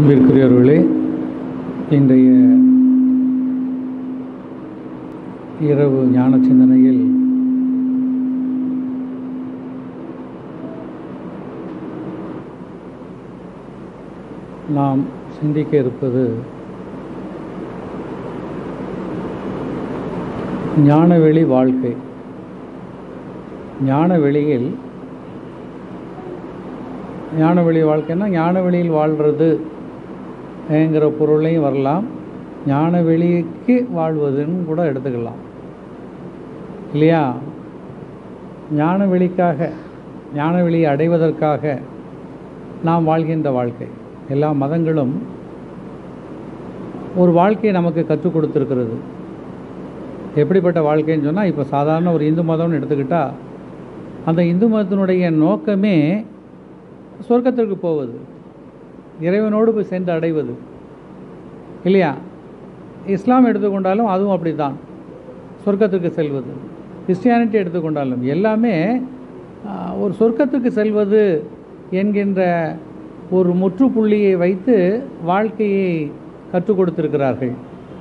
அன்பிற்குரியவர்களே இன்றைய இரவு ஞான சிந்தனையில் நாம் சிந்திக்க இருப்பது ஞானவெளி வாழ்க்கை ஞானவெளியில் ஞானவெளி வாழ்க்கைன்னா ஞானவெளியில் வாழ்கிறது ங்கிற பொருளையும் வரலாம் ஞானவெளிக்கு வாழ்வதுன்னு கூட எடுத்துக்கலாம் இல்லையா ஞானவெளிக்காக ஞானவெளியை அடைவதற்காக நாம் வாழ்கின்ற வாழ்க்கை எல்லா மதங்களும் ஒரு வாழ்க்கையை நமக்கு கற்றுக் கொடுத்துருக்கிறது எப்படிப்பட்ட வாழ்க்கைன்னு சொன்னால் இப்போ சாதாரண ஒரு இந்து மதம்னு எடுத்துக்கிட்டால் அந்த இந்து மதத்தினுடைய நோக்கமே சொர்க்கத்திற்கு போவது இறைவனோடு போய் சென்று அடைவது இல்லையா இஸ்லாம் எடுத்துக்கொண்டாலும் அதுவும் அப்படி தான் சொர்க்கத்துக்கு செல்வது கிறிஸ்டியானிட்டி எடுத்துக்கொண்டாலும் எல்லாமே ஆஹ், ஒரு சொர்க்கத்துக்கு செல்வது என்கின்ற ஒரு முற்றுப்புள்ளியை வைத்து வாழ்க்கையை கற்றுக் கொடுத்திருக்கிறார்கள்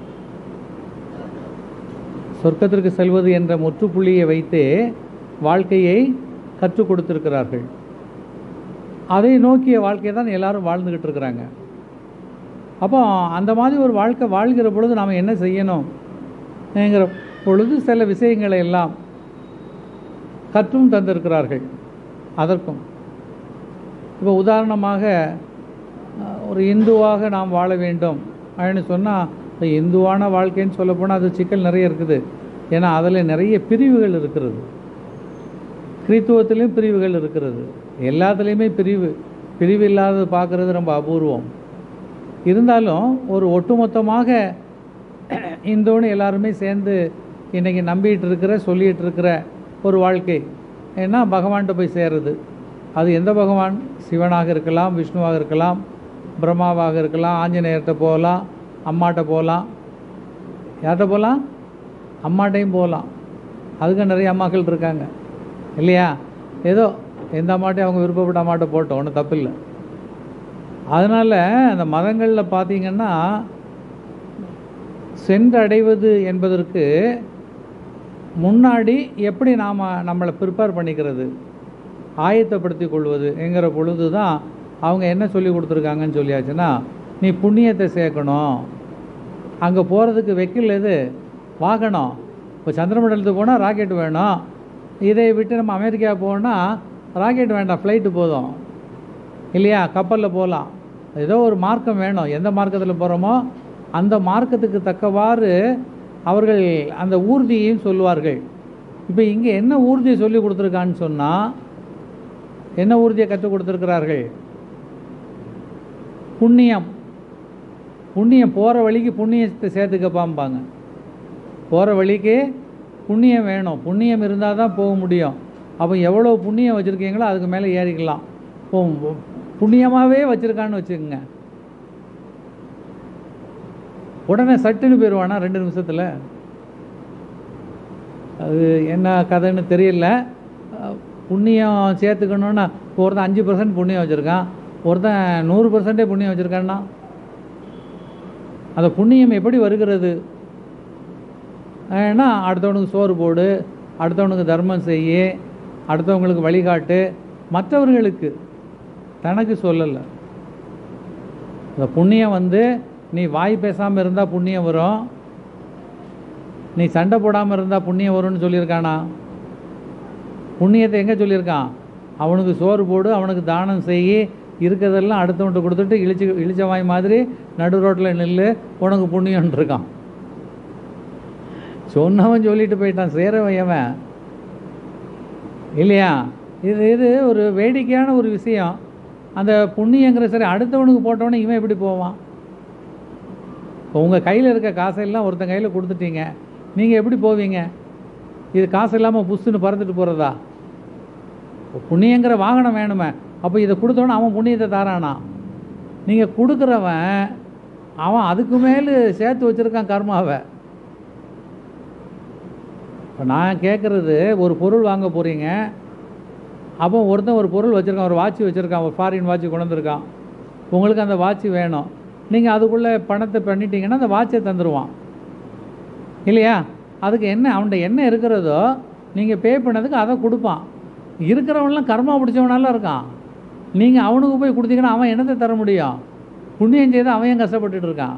சொர்க்கத்திற்கு செல்வது என்ற முற்றுப்புள்ளியை வைத்தே வாழ்க்கையை கற்றுக் கொடுத்திருக்கிறார்கள் அதை நோக்கிய வாழ்க்கையை தான் எல்லாரும் வாழ்ந்துக்கிட்டு இருக்கிறாங்க அப்போ அந்த மாதிரி ஒரு வாழ்க்கை வாழ்கிற பொழுது நாம் என்ன செய்யணும் ங்கிற பொழுது சில விஷயங்களை எல்லாம் கற்றும் தந்திருக்கிறார்கள் அதற்கும் இப்போ உதாரணமாக அஹ், ஒரு இந்துவாக நாம் வாழ வேண்டும் அப்படின்னு சொன்னால் இப்போ இந்துவான வாழ்க்கைன்னு சொல்லப்போனால் அது சிக்கல் நிறைய இருக்குது ஏன்னா அதில் நிறைய பிரிவுகள் இருக்கிறது கிறித்துவத்திலையும் பிரிவுகள் இருக்கிறது எல்லாத்துலேயுமே பிரிவு பிரிவு இல்லாதது பார்க்குறது ரொம்ப அபூர்வம் இருந்தாலும் ஒரு ஒட்டுமொத்தமாக இந்தோன்னு எல்லாருமே சேர்ந்து இன்றைக்கி நம்பிட்டு இருக்கிற சொல்லிகிட்டு இருக்கிற ஒரு வாழ்க்கை ஏன்னா பகவான்கிட்ட போய் சேர்றது அது எந்த பகவான் சிவனாக இருக்கலாம் விஷ்ணுவாக இருக்கலாம் பிரம்மாவாக இருக்கலாம் ஆஞ்சநேயர்கிட்ட போகலாம் அம்மாட்ட போகலாம் யார்கிட்ட போகலாம் அம்மாட்டையும் போகலாம் அதுக்கு நிறைய அம்மாக்கள் இருக்காங்க இல்லையா ஏதோ எந்த அம்மாட்டையும் அவங்க விருப்பப்பட்ட அம்மாட்ட போட்டோம் ஒன்றும் தப்பு இல்லை அதனால் அந்த மதங்களில் பார்த்தீங்கன்னா சென்றடைவது என்பதற்கு முன்னாடி எப்படி நாம் நம்மளை ப்ரிப்பேர் பண்ணிக்கிறது ஆயத்தப்படுத்தி கொள்வது என்கிற பொழுது தான் அவங்க என்ன சொல்லி கொடுத்துருக்காங்கன்னு சொல்லியாச்சுன்னா நீ புண்ணியத்தை சேர்க்கணும் அங்கே போகிறதுக்கு வெக்கில் எது வாகனம் இப்போ சந்திரமண்டலத்துக்கு போனால் ராக்கெட் வேணும் இதை விட்டு நம்ம அமெரிக்கா போனால் ராக்கெட் வேண்டாம் ஃப்ளைட்டு போதும் இல்லையா கப்பலில் போகலாம் ஏதோ ஒரு மார்க்கம் வேணும் எந்த மார்க்கத்தில் போகிறோமோ அந்த மார்க்கத்துக்கு தக்கவாறு அவர்கள் அந்த ஊர்தியையும் சொல்லுவார்கள் இப்போ இங்கே என்ன ஊர்தியை சொல்லி கொடுத்துருக்கான்னு சொன்னால் என்ன ஊர்தியை கற்றுக் கொடுத்துருக்கிறார்கள் புண்ணியம் புண்ணியம் போகிற வழிக்கு புண்ணியத்தை சேர்த்துக்கப்பாம்பாங்க போகிற வழிக்கு புண்ணியம் வேணும் புண்ணியம் இருந்தால் தான் போக முடியும் அப்போ எவ்வளோ புண்ணியம் வச்சுருக்கீங்களோ அதுக்கு மேலே ஏறிக்கலாம் இப்போ புண்ணியமாகவே வச்சுருக்கான்னு வச்சுக்கோங்க உடனே சட்டுன்னு போயிடுவானா ரெண்டு நிமிஷத்தில் அது என்ன கதைன்னு தெரியல அஹ், புண்ணியம் சேர்த்துக்கணுன்னா இப்போ ஒருத்தன் அஞ்சு பர்சன்ட் புண்ணியம் வச்சுருக்கான் ஒருத்தன் நூறு பர்சன்டே புண்ணியம் வச்சுருக்கான்னா அந்த புண்ணியம் எப்படி வருகிறது ஏன்னா அடுத்தவனுக்கு சோறு போடு அடுத்தவனுக்கு தர்மம் செய்ய அடுத்தவங்களுக்கு வழிகாட்டு மற்றவர்களுக்கு தனக்கு சொல்லலை இந்த புண்ணியம் வந்து நீ வாய் பேசாமல் இருந்தால் புண்ணியம் வரும் நீ சண்டை போடாமல் இருந்தால் புண்ணியம் வரும்னு சொல்லியிருக்கானா புண்ணியத்தை எங்கே சொல்லியிருக்கான் அவனுக்கு சோறு போடு அவனுக்கு தானம் செய்யி இருக்கிறதெல்லாம் அடுத்தவன்ட்டு கொடுத்துட்டு இழிச்சு இழிச்ச வாய் மாதிரி நடு ரோட்டில் நில்லு உனக்கு புண்ணியம்னு இருக்கான் சொன்னவன் சொல்லிட்டு போயிட்டான் சேரவன் எவன் இல்லையா இது இது ஒரு வேடிக்கையான ஒரு விஷயம் அந்த புண்ணியங்கிற சரி அடுத்தவனுக்கு போட்டவனே இவன் எப்படி போவான் இப்போ உங்கள் கையில் இருக்க காசெல்லாம் ஒருத்தன் கையில் கொடுத்துட்டீங்க நீங்கள் எப்படி போவீங்க இது காசு இல்லாமல் புஷ்ஷுன்னு பறந்துட்டு போகிறதா புண்ணியங்கிற வாகனம் வேணுமே அப்போ இதை கொடுத்தவன அவன் புண்ணியத்தை தாரானா நீங்கள் கொடுக்குறவன் அவன் அதுக்கு மேலே சேர்த்து வச்சுருக்கான் கர்மாவை இப்போ நான் கேட்குறது ஒரு பொருள் வாங்க போகிறீங்க அப்போ ஒருத்தன் ஒரு பொருள் வச்சுருக்கான் ஒரு வாட்ச் வச்சுருக்கான் ஒரு ஃபாரின் வாட்ச் கொண்டு வந்திருக்கான் உங்களுக்கு அந்த வாட்ச் வேணும் நீங்கள் அதுக்குள்ளே பணத்தை பண்ணிட்டீங்கன்னா அந்த வாட்சை தந்துடுவான் இல்லையா அதுக்கு என்ன அவன்கிட்ட என்ன இருக்கிறதோ நீங்கள் பே பண்ணதுக்கு அதை கொடுப்பான் இருக்கிறவன்லாம் கர்மா பிடிச்சவனால இருக்கான் நீங்கள் அவனுக்கு போய் கொடுத்தீங்கன்னா அவன் என்னத்தை தர முடியும் புண்ணியம் செய்து அவன் ஏன் கஷ்டப்பட்டுட்டு இருக்கான்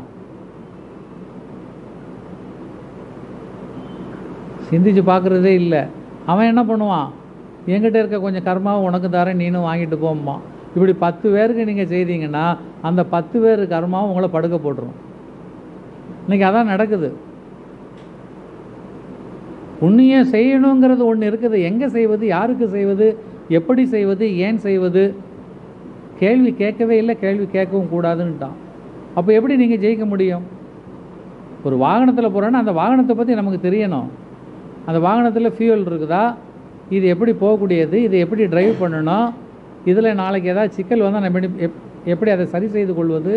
சிந்திச்சு பார்க்குறதே இல்லை அவன் என்ன பண்ணுவான் என்கிட்ட இருக்க கொஞ்சம் கர்மாவை உனக்கு தரேன் நீனும் வாங்கிட்டு போம்மா இப்படி பத்து பேருக்கு நீங்கள் செய்தீங்கன்னா அந்த பத்து பேர் கர்மாவும் உங்களை படுக்க போட்டுரும் இன்னைக்கு அதான் நடக்குது புண்ணியம் செய்யணுங்கிறது ஒன்று இருக்குது எங்கே செய்வது யாருக்கு செய்வது எப்படி செய்வது ஏன் செய்வது கேள்வி கேட்கவே இல்லை கேள்வி கேட்கவும் கூடாதுன்னுட்டான் அப்போ எப்படி நீங்கள் ஜெயிக்க முடியும் ஒரு வாகனத்தில் போகிறோன்னா அந்த வாகனத்தை பற்றி நமக்கு தெரியணும் அந்த வாகனத்தில் ஃபியூல் இருக்குதா இது எப்படி போகக்கூடியது இது எப்படி டிரைவ் பண்ணணும் இதில் நாளைக்கு ஏதாவது சிக்கல் வந்தால் நம்ம எப்படி- எப்- எப்படி அதை சரி செய்து கொள்வது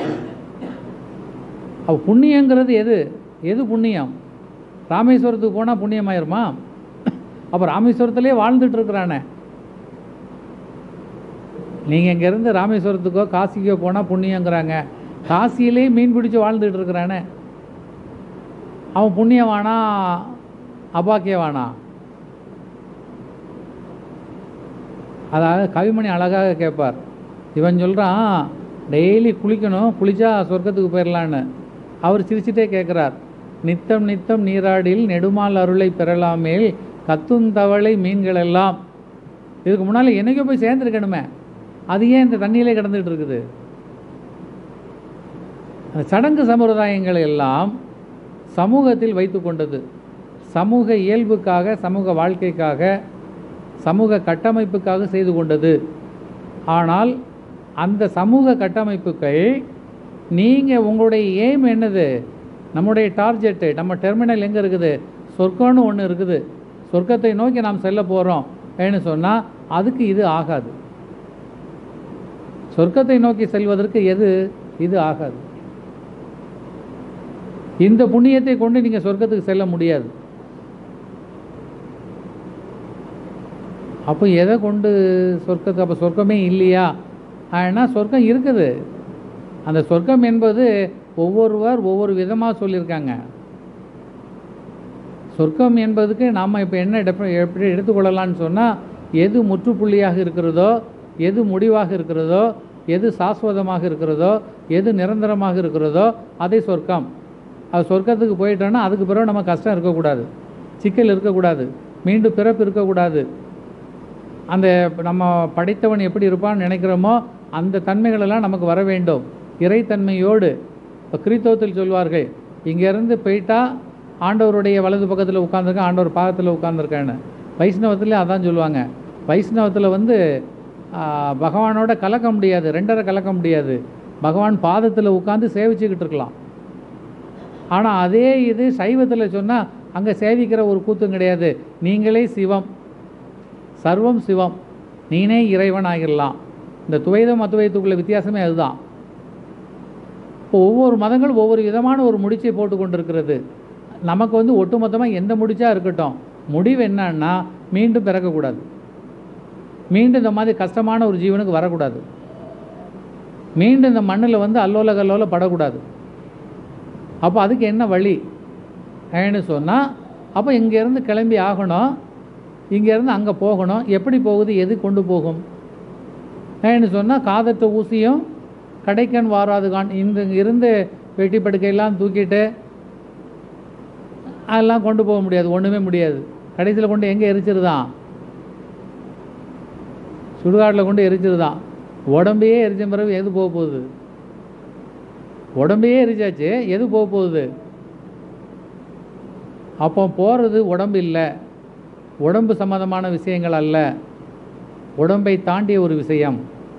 அப்போ புண்ணியங்கிறது எது எது புண்ணியம் ராமேஸ்வரத்துக்கு போனால் புண்ணியமாயிருமா அப்போ ராமேஸ்வரத்திலே வாழ்ந்துட்டு இருக்கிறானே நீங்கள் இங்கேருந்து ராமேஸ்வரத்துக்கோ காசிக்கோ போனால் புண்ணியங்கிறாங்க காசியிலே மீன் பிடிச்சி வாழ்ந்துட்டு இருக்கிறானே அவன் புண்ணியவானா அபாக்கியவானா அதாவது கவிமணி அழகாக கேட்பார் இவன் சொல்கிறான் டெய்லி குளிக்கணும் குளிச்சா சொர்க்கத்துக்கு போயிடலான்னு அவர் சிரிச்சிட்டே கேட்குறார் நித்தம் நித்தம் நீராடில் நெடுமால் அருளை பெறலாமேல் கத்துந்தவளை மீன்கள் எல்லாம் இதுக்கு முன்னால் என்னைக்கோ போய் சேர்ந்துருக்கணுமே அது ஏன் இந்த தண்ணியிலே கிடந்துட்டு இருக்குது அந்த சடங்கு சம்பிரதாயங்கள் எல்லாம் சமூகத்தில் வைத்து கொண்டது சமூக இயல்புக்காக சமூக வாழ்க்கைக்காக சமூக கட்டமைப்புக்காக செய்து கொண்டது ஆனால் அந்த சமூக கட்டமைப்புகள் நீங்கள் உங்களுடைய எய்ம் என்னது நம்முடைய டார்கெட்டு நம்ம டெர்மினல் எங்கே இருக்குது சொர்க்கம்னு ஒன்று இருக்குது சொர்க்கத்தை நோக்கி நாம் செல்ல போகிறோம் ஏன்னு சொன்னால் அதுக்கு இது ஆகாது சொர்க்கத்தை நோக்கி செல்வதற்கு எது இது ஆகாது இந்த புண்ணியத்தை கொண்டு நீங்கள் சொர்க்கத்துக்கு செல்ல முடியாது அப்போ எதை கொண்டு சொர்க்கத்துக்கு அப்போ சொர்க்கமே இல்லையா ஆனா சொர்க்கம் இருக்குது அந்த சொர்க்கம் என்பது ஒவ்வொருவர் ஒவ்வொரு விதமாக சொல்லியிருக்காங்க சொர்க்கம் என்பதுக்கு நாம் இப்போ என்ன டெஃப- எப்படி எடுத்துக்கொள்ளலாம்னு சொன்னால் எது முற்றுப்புள்ளியாக இருக்கிறதோ எது முடிவாக இருக்கிறதோ எது சாஸ்வதமாக இருக்கிறதோ எது நிரந்தரமாக இருக்கிறதோ அதை சொர்க்கம் அது சொர்க்கத்துக்கு போயிட்டோன்னா அதுக்கு பிறகு நம்ம கஷ்டம் இருக்கக்கூடாது சிக்கல் இருக்கக்கூடாது மீண்டும் பிறப்பு இருக்கக்கூடாது அந்த நம்ம படைத்தவன் எப்படி இருப்பான்னு நினைக்கிறோமோ அந்த தன்மைகளெல்லாம் நமக்கு வர வேண்டும் இறைத்தன்மையோடு இப்போ கிறித்தவத்தில் சொல்வார்கள் இங்கேருந்து போயிட்டா ஆண்டவருடைய வலது பக்கத்தில் உட்காந்துருக்கேன் ஆண்டவர் பாகத்தில் உட்காந்துருக்கேன்னு வைஷ்ணவத்தில் அதான் சொல்லுவாங்க வைஷ்ணவத்தில் வந்து ஆ, பகவானோட கலக்க முடியாது ரெண்டரை கலக்க முடியாது பகவான் பாதத்தில் உட்காந்து சேவிச்சுக்கிட்டு இருக்கலாம் ஆனால் அதே இது சைவத்தில் சொன்னால் அங்கே சேவிக்கிற ஒரு கூத்தும் கிடையாது நீங்களே சிவம் சர்வம் சிவம் நீனே இறைவன் ஆகிடலாம் இந்த துவைதம் அத்துவைத்துக்குள்ள வித்தியாசமே அதுதான் இப்போ ஒவ்வொரு மதங்களும் ஒவ்வொரு விதமான ஒரு முடிச்சை போட்டு கொண்டிருக்கிறது நமக்கு வந்து ஒட்டுமொத்தமாக எந்த முடிச்சா இருக்கட்டும் முடிவு என்னன்னா மீண்டும் பிறக்கக்கூடாது மீண்டும் இந்த மாதிரி கஷ்டமான ஒரு ஜீவனுக்கு வரக்கூடாது மீண்டும் இந்த மண்ணில் வந்து அல்லோல கல்லோல படக்கூடாது அப்போ அதுக்கு என்ன வழி ஏன்னு சொன்னால் அப்போ இங்கேருந்து கிளம்பி ஆகணும் இங்கேருந்து அங்கே போகணும் எப்படி போகுது எது கொண்டு போகும் ஏன்னு சொன்னால் காதற்ற ஊசியும் கடைக்கண் வாராது கான் இந்த இருந்து வெட்டி படுக்கையெல்லாம் தூக்கிட்டு அதெல்லாம் கொண்டு போக முடியாது ஒன்றுமே முடியாது கடைசியில் கொண்டு எங்கே எரிச்சிருதான் சுடுகாட்டில் கொண்டு எரிச்சிருதான் உடம்பையே எரிச்ச பிறகு எது போக போகுது உடம்பையே எரிச்சாச்சு எது போக போகுது அப்போ போகிறது உடம்பு இல்லை உடம்பு சம்மந்தமான விஷயங்கள் அல்ல உடம்பை தாண்டிய ஒரு விஷயம்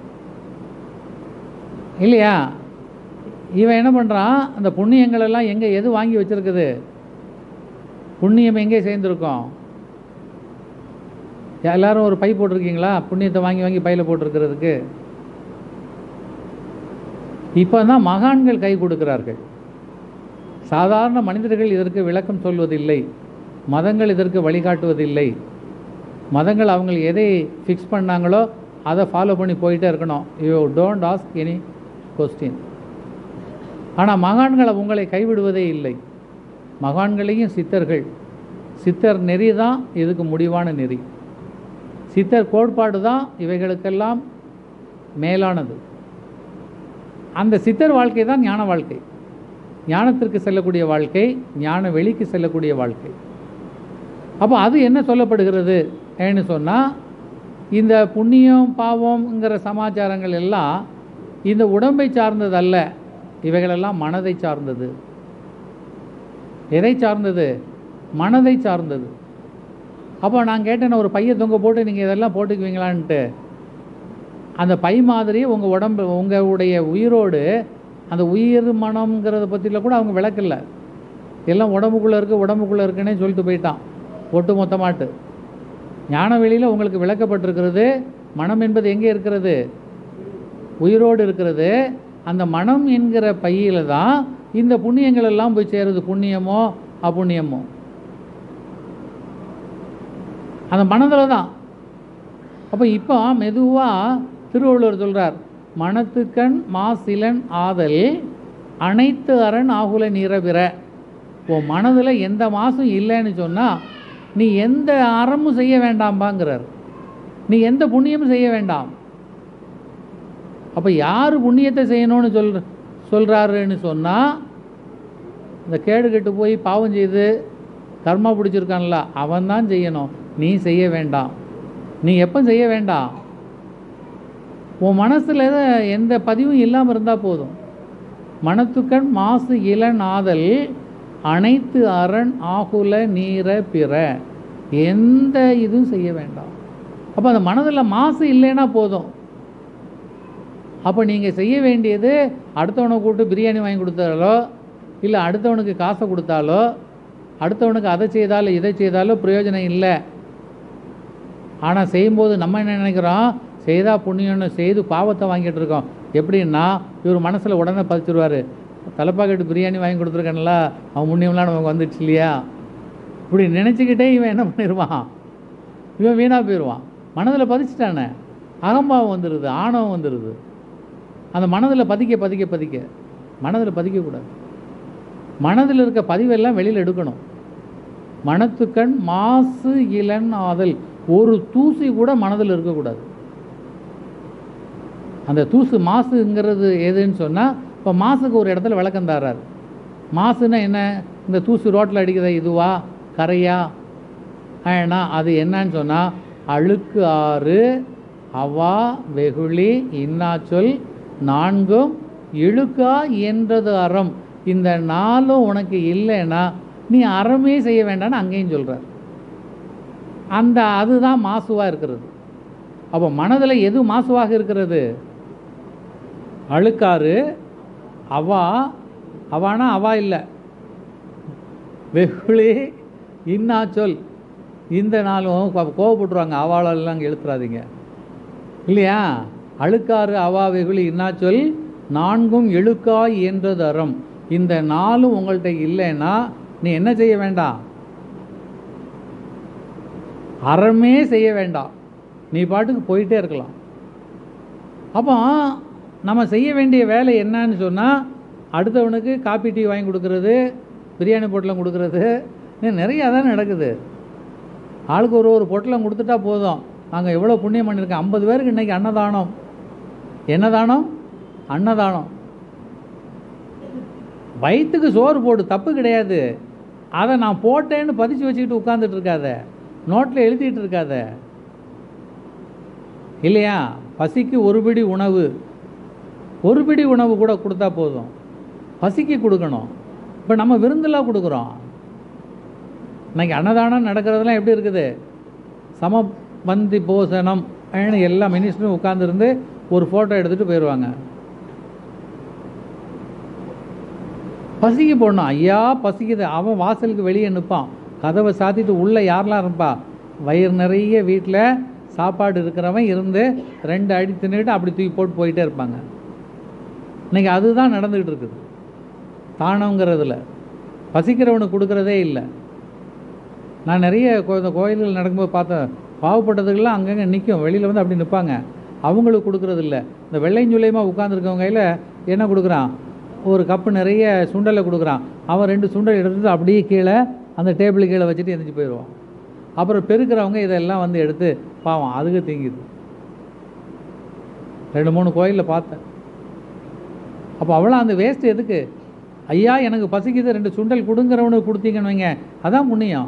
இல்லையா இவன் என்ன பண்ணுறான் அந்த புண்ணியங்கள் எல்லாம் எங்கே எது வாங்கி வச்சிருக்குது புண்ணியம் எங்கே சேர்ந்துருக்கோம் எல்லாரும் ஒரு பை போட்டிருக்கீங்களா புண்ணியத்தை வாங்கி வாங்கி பையில் போட்டிருக்கிறதுக்கு இப்போ தான் மகான்கள் கை கொடுக்கிறார்கள் சாதாரண மனிதர்கள் இதற்கு விளக்கம் சொல்வதில்லை மதங்கள் இதற்கு வழிகாட்டுவதில்லை மதங்கள் அவங்க எதை ஃபிக்ஸ் பண்ணாங்களோ அதை ஃபாலோ பண்ணி போயிட்டே இருக்கணும் you don't ask any question ஆனால் மகான்கள் உங்களை கைவிடுவதே இல்லை மகான்களையும் சித்தர்கள் சித்தர் நெறி தான் இதுக்கு முடிவான நெறி சித்தர் கோட்பாடு தான் இவைகளுக்கெல்லாம் மேலானது அந்த சித்தர் வாழ்க்கை தான் ஞான வாழ்க்கை ஞானத்திற்கு செல்லக்கூடிய வாழ்க்கை ஞான வெளிக்கு செல்லக்கூடிய வாழ்க்கை அப்போ அது என்ன சொல்லப்படுகிறது ஏன்னு சொன்னால் இந்த புண்ணியம் பாவம்ங்கிற சமாச்சாரங்கள் எல்லாம் இந்த உடம்பை சார்ந்தது அல்ல இவைகளெல்லாம் மனதை சார்ந்தது எதை சார்ந்தது மனதை சார்ந்தது அப்போ நான் கேட்டேன் ஒரு பைய தொங்க போட்டு நீங்கள் இதெல்லாம் போட்டுக்குவீங்களான்ட்டு அந்த பை மாதிரி உங்கள் உடம்பு உங்களுடைய உயிரோடு அந்த உயிர் மனம்ங்கிறத பற்றியில் கூட அவங்க விளக்கல எல்லாம் உடம்புக்குள்ளே இருக்குது உடம்புக்குள்ளே இருக்குன்னே சொல்லிட்டு போயிட்டான் ஒட்டு மொத்தமாட்டு ஞான வெளியில் உங்களுக்கு விளக்கப்பட்டிருக்கிறது மனம் என்பது எங்கே இருக்கிறது உயிரோடு இருக்கிறது அந்த மனம் என்கிற பையில தான் இந்த புண்ணியங்கள் எல்லாம் போய் சேருது புண்ணியமோ அப்புண்ணியமோ அந்த மனதில் தான் அப்போ இப்போ மெதுவாக திருவள்ளுவர் சொல்கிறார் மனத்துக்கண் மாசிலன் ஆதல் அனைத்து அரண் ஆகுல நிறபிற உன் மனதில் எந்த மாசும் இல்லைன்னு சொன்னால் நீ எந்த அறமும் செய்ய வேண்டாம்பாங்கிறார் நீ எந்த புண்ணியமும் செய்ய வேண்டாம் அப்போ யார் புண்ணியத்தை செய்யணும்னு சொல் சொல்கிறாருன்னு சொன்னால் இந்த கேடு கெட்டு போய் பாவம் செய்து கர்மா பிடிச்சிருக்கான்ல அவன் தான் செய்யணும் நீ செய்ய வேண்டாம் நீ எப்போ செய்ய வேண்டாம் உன் மனசில் எந்த பதிவும் இல்லாமல் இருந்தால் போதும் மனத்துக்கண் மாசு இளன் ஆதல் அனைத்து அரண் ஆகுல நீர பிற எந்த இதுவும் செய்ய வேண்டாம் அப்போ அந்த மனதில் மாசு இல்லைன்னா போதும் அப்போ நீங்கள் செய்ய வேண்டியது அடுத்தவனை கூப்பிட்டு பிரியாணி வாங்கி கொடுத்தாலோ இல்லை அடுத்தவனுக்கு காசை கொடுத்தாலோ அடுத்தவனுக்கு அதை செய்தாலோ இதை செய்தாலோ பிரயோஜனம் இல்லை ஆனால் செய்யும்போது நம்ம என்ன நினைக்கிறோம் செய்தால் புண்ணியம்னு செய்து பாவத்தை வாங்கிட்டு இருக்கோம் எப்படின்னா இவர் மனசில் உடனே பதிச்சிருவார் தலைப்பாக்கெட்டு பிரியாணி வாங்கி கொடுத்துருக்கேன்ல அவன் புண்ணியம்லாம் நமக்கு வந்துடுச்சு இல்லையா இப்படி நினச்சிக்கிட்டே இவன் என்ன பண்ணிடுவான் இவன் வீணாக போயிடுவான் மனதில் பதிச்சிட்டானே அகம்பாவம் வந்துடுது ஆணவம் வந்துடுது அந்த மனதில் பதிக்க பதிக்க பதிக்க மனதில் பதிக்கக்கூடாது மனதில் இருக்க பதிவெல்லாம் வெளியில் எடுக்கணும் மனத்துக்கண் மாசு இளன் ஆதல் ஒரு தூசி கூட மனதில் இருக்கக்கூடாது அந்த தூசு மாசுங்கிறது எதுன்னு சொன்னால் இப்போ மாசுக்கு ஒரு இடத்துல விளக்கம் தர்றார் மாசுன்னா என்ன இந்த தூசு ரோட்டில் அடிக்கிறத இதுவா கரையா ஏன்னா அது என்னன்னு சொன்னால் அழுக்கு ஆறு அவா வெகுளி இன்னாச்சொல் நான்கும் இழுக்கா என்றது அறம் இந்த நாளும் உனக்கு இல்லைன்னா நீ அறமே செய்ய வேண்டாம்னு அங்கேயும் சொல்கிறார் அந்த அதுதான் மாசுவாக இருக்கிறது அப்போ மனதில் எது மாசுவாக இருக்கிறது அழுக்காறு அவா அவானா அவா இல்லை வெகுளி இன்னா சொல் இந்த நாளும் கோ- கோவப்பட்டுருவாங்க அவாளெல்லாம் அங்கே எழுத்துறாதீங்க இல்லையா அழுக்காறு அவா வெகுளி இன்னா சொல் நான்கும் எழுக்காய் என்றது அறம் இந்த நாளும் உங்கள்கிட்ட இல்லைன்னா நீ என்ன செய்ய வேண்டாம் அறமே செய்ய வேண்டாம் நீ பாட்டுக்கு போயிட்டே இருக்கலாம் அப்போ நம்ம செய்ய வேண்டிய வேலை என்னன்னு சொன்னால் அடுத்தவனுக்கு காப்பி டீ வாங்கி கொடுக்கறது பிரியாணி பொட்டலம் கொடுக்கறது இன்னும் நிறைய அதான் நடக்குது ஆளுக்கு ஒரு ஒரு பொட்டலம் கொடுத்துட்டா போதும் நாங்கள் எவ்வளோ புண்ணியம் பண்ணியிருக்கோம் ஐம்பது பேருக்கு இன்றைக்கி அன்னதானம் என்ன தானம் அன்னதானம் வயிற்றுக்கு சோறு போடு தப்பு கிடையாது அதை நான் போட்டேன்னு பதிச்சு வச்சுக்கிட்டு உட்காந்துட்டு இருக்காத நோட்டில் எழுதிட்டு இருக்காத இல்லையா பசிக்கு ஒரு பிடி உணவு ஒரு பிடி உணவு கூட கொடுத்தா போதும் பசிக்கு கொடுக்கணும் இப்போ நம்ம விருந்தெல்லாம் கொடுக்குறோம் இன்னைக்கு அன்னதானம் நடக்கிறதெல்லாம் எப்படி இருக்குது சம பந்தி போசனம் ன்னு எல்லா மினிஸ்டரும் உட்காந்துருந்து ஒரு ஃபோட்டோ எடுத்துகிட்டு போயிடுவாங்க பசிக்கு போடணும் ஐயா பசிக்குது அவன் வாசலுக்கு வெளியே நிற்பான் கதவை சாத்திட்டு உள்ளே யாரெல்லாம் இருப்பா வயிறு நிறைய வீட்டில் சாப்பாடு இருக்கிறவன் இருந்து ரெண்டு அடி தின்னுட்டு அப்படி தூக்கி போட்டு போயிட்டே இருப்பாங்க இன்னைக்கு அதுதான் நடந்துக்கிட்டு இருக்குது தானங்கிறதுல பசிக்கிறவனுக்கு கொடுக்கறதே இல்லை நான் நிறைய கோ இந்த கோயில்கள் நடக்கும்போது பார்த்தேன் பாவப்பட்டதுக்கெல்லாம் அங்கங்கே நிற்கும் வெளியில் வந்து அப்படி நிற்பாங்க அவங்களுக்கு கொடுக்கறது இல்ல இந்த வெள்ளையும் சொல்லியமாக உட்காந்துருக்கவங்க கையில் என்ன கொடுக்குறான் ஒரு கப்பு நிறைய சுண்டலை கொடுக்குறான் அவன் ரெண்டு சுண்டல் எடுத்துட்டு அப்படியே கீழே அந்த டேபிள் கீழே வச்சுட்டு எந்திரிச்சு போயிடுவான் அப்புறம் பெருக்கிறவங்க இதெல்லாம் வந்து எடுத்து பாவம் அதுக்கு தீங்குது ரெண்டு மூணு கோயிலில் பார்த்தேன் அப்போ அவ்வளோ அந்த வேஸ்ட் எதுக்கு ஐயா எனக்கு பசிக்குது ரெண்டு சுண்டல் கொடுங்கிறவனுக்கு கொடுத்தீங்கன்னு வைங்க அதான் புண்ணியம்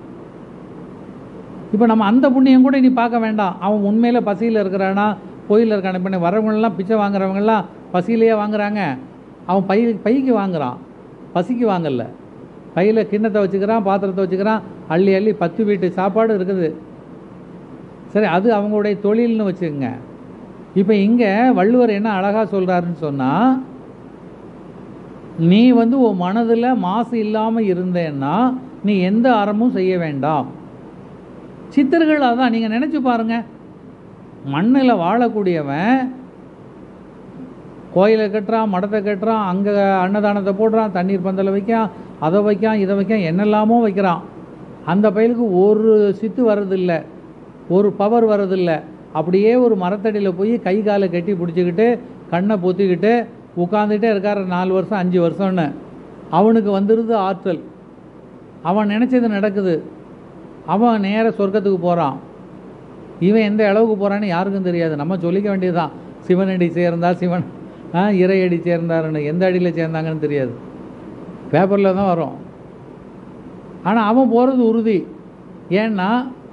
இப்போ நம்ம அந்த புண்ணியம் கூட இனி பார்க்க வேண்டாம் அவன் உண்மையில் பசியில் இருக்கிறானா கோயிலில் இருக்கான இப்போ வரவங்களாம் பிச்சை வாங்குறவங்கலாம் பசியிலேயே வாங்குறாங்க அவன் பை பைக்கு வாங்குறான் பசிக்கு வாங்கல பையில் கிண்ணத்தை வச்சுக்கிறான் பாத்திரத்தை வச்சுக்கிறான் அள்ளி அள்ளி பத்து வீட்டு சாப்பாடு இருக்குது சரி அது அவங்களுடைய தொழில்னு வச்சுக்கோங்க இப்போ இங்கே வள்ளுவர் என்ன அழகாக சொல்கிறாருன்னு சொன்னால் நீ வந்து உன் மனதில் மாசு இல்லாமல் இருந்தேன்னா நீ எந்த அறமும் செய்ய வேண்டாம் சித்தர்கள் அதான் நீங்கள் நினச்சி பாருங்க மண்ணில் வாழக்கூடியவன் கோயிலை கட்டுறான் மடத்தை கட்டுறான் அங்கே அன்னதானத்தை போடுறான் தண்ணீர் பந்தலை வைக்கான் அதை வைக்கான் இதை வைக்கான் என்னெல்லாமோ வைக்கிறான் அந்த பயலுக்கு ஒரு சித்து வர்றதில்ல ஒரு பவர் வர்றதில்ல அப்படியே ஒரு மரத்தடியில் போய் கை காலை கட்டி பிடிச்சிக்கிட்டு கண்ணை பொத்திக்கிட்டு உட்காந்துட்டே இருக்கார் நாலு வருஷம் அஞ்சு வருஷம்னு அவனுக்கு வந்துடுது ஆற்றல் அவன் நினச்சது நடக்குது அவன் நேர சொர்க்கத்துக்கு போகிறான் இவன் எந்த அளவுக்கு போகிறான்னு யாருக்கும் தெரியாது நம்ம சொல்லிக்க வேண்டியதுதான் சிவனடி சேர்ந்தா சிவன் ஆ இறையடி சேர்ந்தாருன்னு எந்த அடியில் சேர்ந்தாங்கன்னு தெரியாது பேப்பரில் தான் வரும் ஆனால் அவன் போகிறது உறுதி ஏன்னா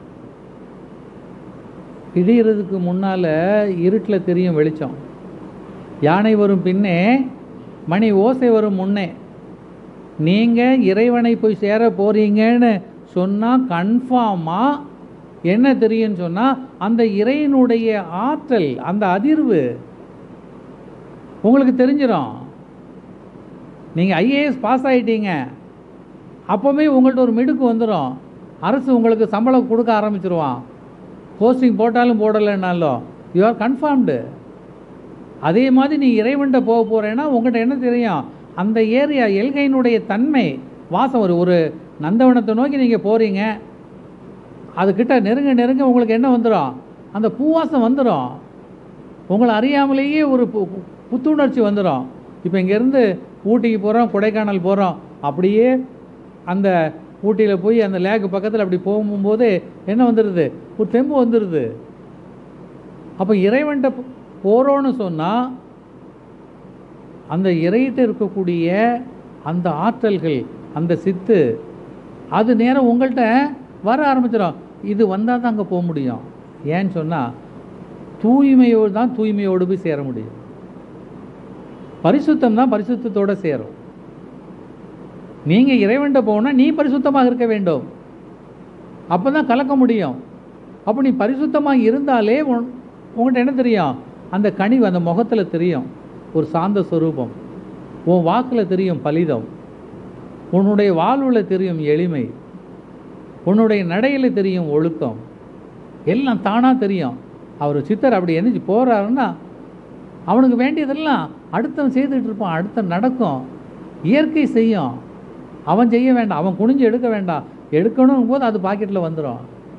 இடியறதுக்கு முன்னால் இருட்டில் தெரியும் வெளிச்சம் யானை வரும் பின்னே மணி ஓசை வரும் முன்னே நீங்கள் இறைவனை போய் சேர போறீங்கன்னு சொன்னால் கன்ஃபார்மாக என்ன தெரியும்னு சொன்னால் அந்த இறைவனுடைய ஆற்றல் அந்த அதிர்வு உங்களுக்கு தெரிஞ்சிடும் நீங்கள் ஐஏஎஸ் பாஸ் ஆகிட்டீங்க அப்போவே உங்கள்கிட்ட ஒரு மிடுக்கு வந்துடும் அரசு உங்களுக்கு சம்பளம் கொடுக்க ஆரம்பிச்சிருவான் போஸ்டிங் போட்டாலும் போடலைன்னாலும் யூ ஆர் கன்ஃபார்ம்டு அதே மாதிரி நீ இறைவன்கிட்ட போக போகிறேன்னா உங்கள்கிட்ட என்ன தெரியும் அந்த ஏரியா எல்கையினுடைய தன்மை வாசம் ஒரு ஒரு நந்தவனத்தை நோக்கி நீங்கள் போகிறீங்க அதுக்கிட்ட நெருங்க நெருங்க உங்களுக்கு என்ன வந்துடும் அந்த பூவாசம் வந்துடும் உங்களை அறியாமலேயே ஒரு பு- பு- புத்துணர்ச்சி வந்துடும் இப்போ இங்கேருந்து ஊட்டிக்கு போகிறோம் கொடைக்கானல் போகிறோம் அப்படியே அந்த ஊட்டியில் போய் அந்த லேக்கு பக்கத்தில் அப்படி போகும்போது என்ன வந்துடுது ஒரு தெம்பு வந்துடுது அப்போ இறைவன்கிட்ட போ- போறோம்னு சொன்னால் அந்த இறையிட்ட இருக்கக்கூடிய அந்த ஆற்றல்கள் அந்த சித்து அது நேரம் உங்கள்கிட்ட வர ஆரம்பிச்சிடும் இது வந்தால் தான் அங்கே போக முடியும் ஏன்னு சொன்னால் தூய்மையோடு தான் தூய்மையோடு போய் சேர முடியும் பரிசுத்தம் தான் பரிசுத்தத்தோடு சேரும் நீங்கள் இறைவன்கிட்ட போனால் நீ பரிசுத்தமாக இருக்க வேண்டும் அப்போ தான் கலக்க முடியும் அப்போ நீ பரிசுத்தமாக இருந்தாலே உன் உங்கள்கிட்ட என்ன தெரியும் அந்த கனிவு அந்த முகத்தில் தெரியும் ஒரு சாந்த ஸ்வரூபம் உன் வாக்கில் தெரியும் பலிதம் உன்னுடைய வாழ்வில் தெரியும் எளிமை உன்னுடைய நடையில் தெரியும் ஒழுக்கம் எல்லாம் தானாக தெரியும் அவர் சித்தர் அப்படி எந்திரிச்சு போகிறாருன்னா அவனுக்கு வேண்டியதெல்லாம் அடுத்தவன் செய்துட்டு இருப்பான் அடுத்த நடக்கும் இயற்கை செய்யும் அவன் செய்ய வேண்டாம் அவன் குனிஞ்சு எடுக்க வேண்டாம் எடுக்கணும் போது அது பாக்கெட்டில் வந்துடும்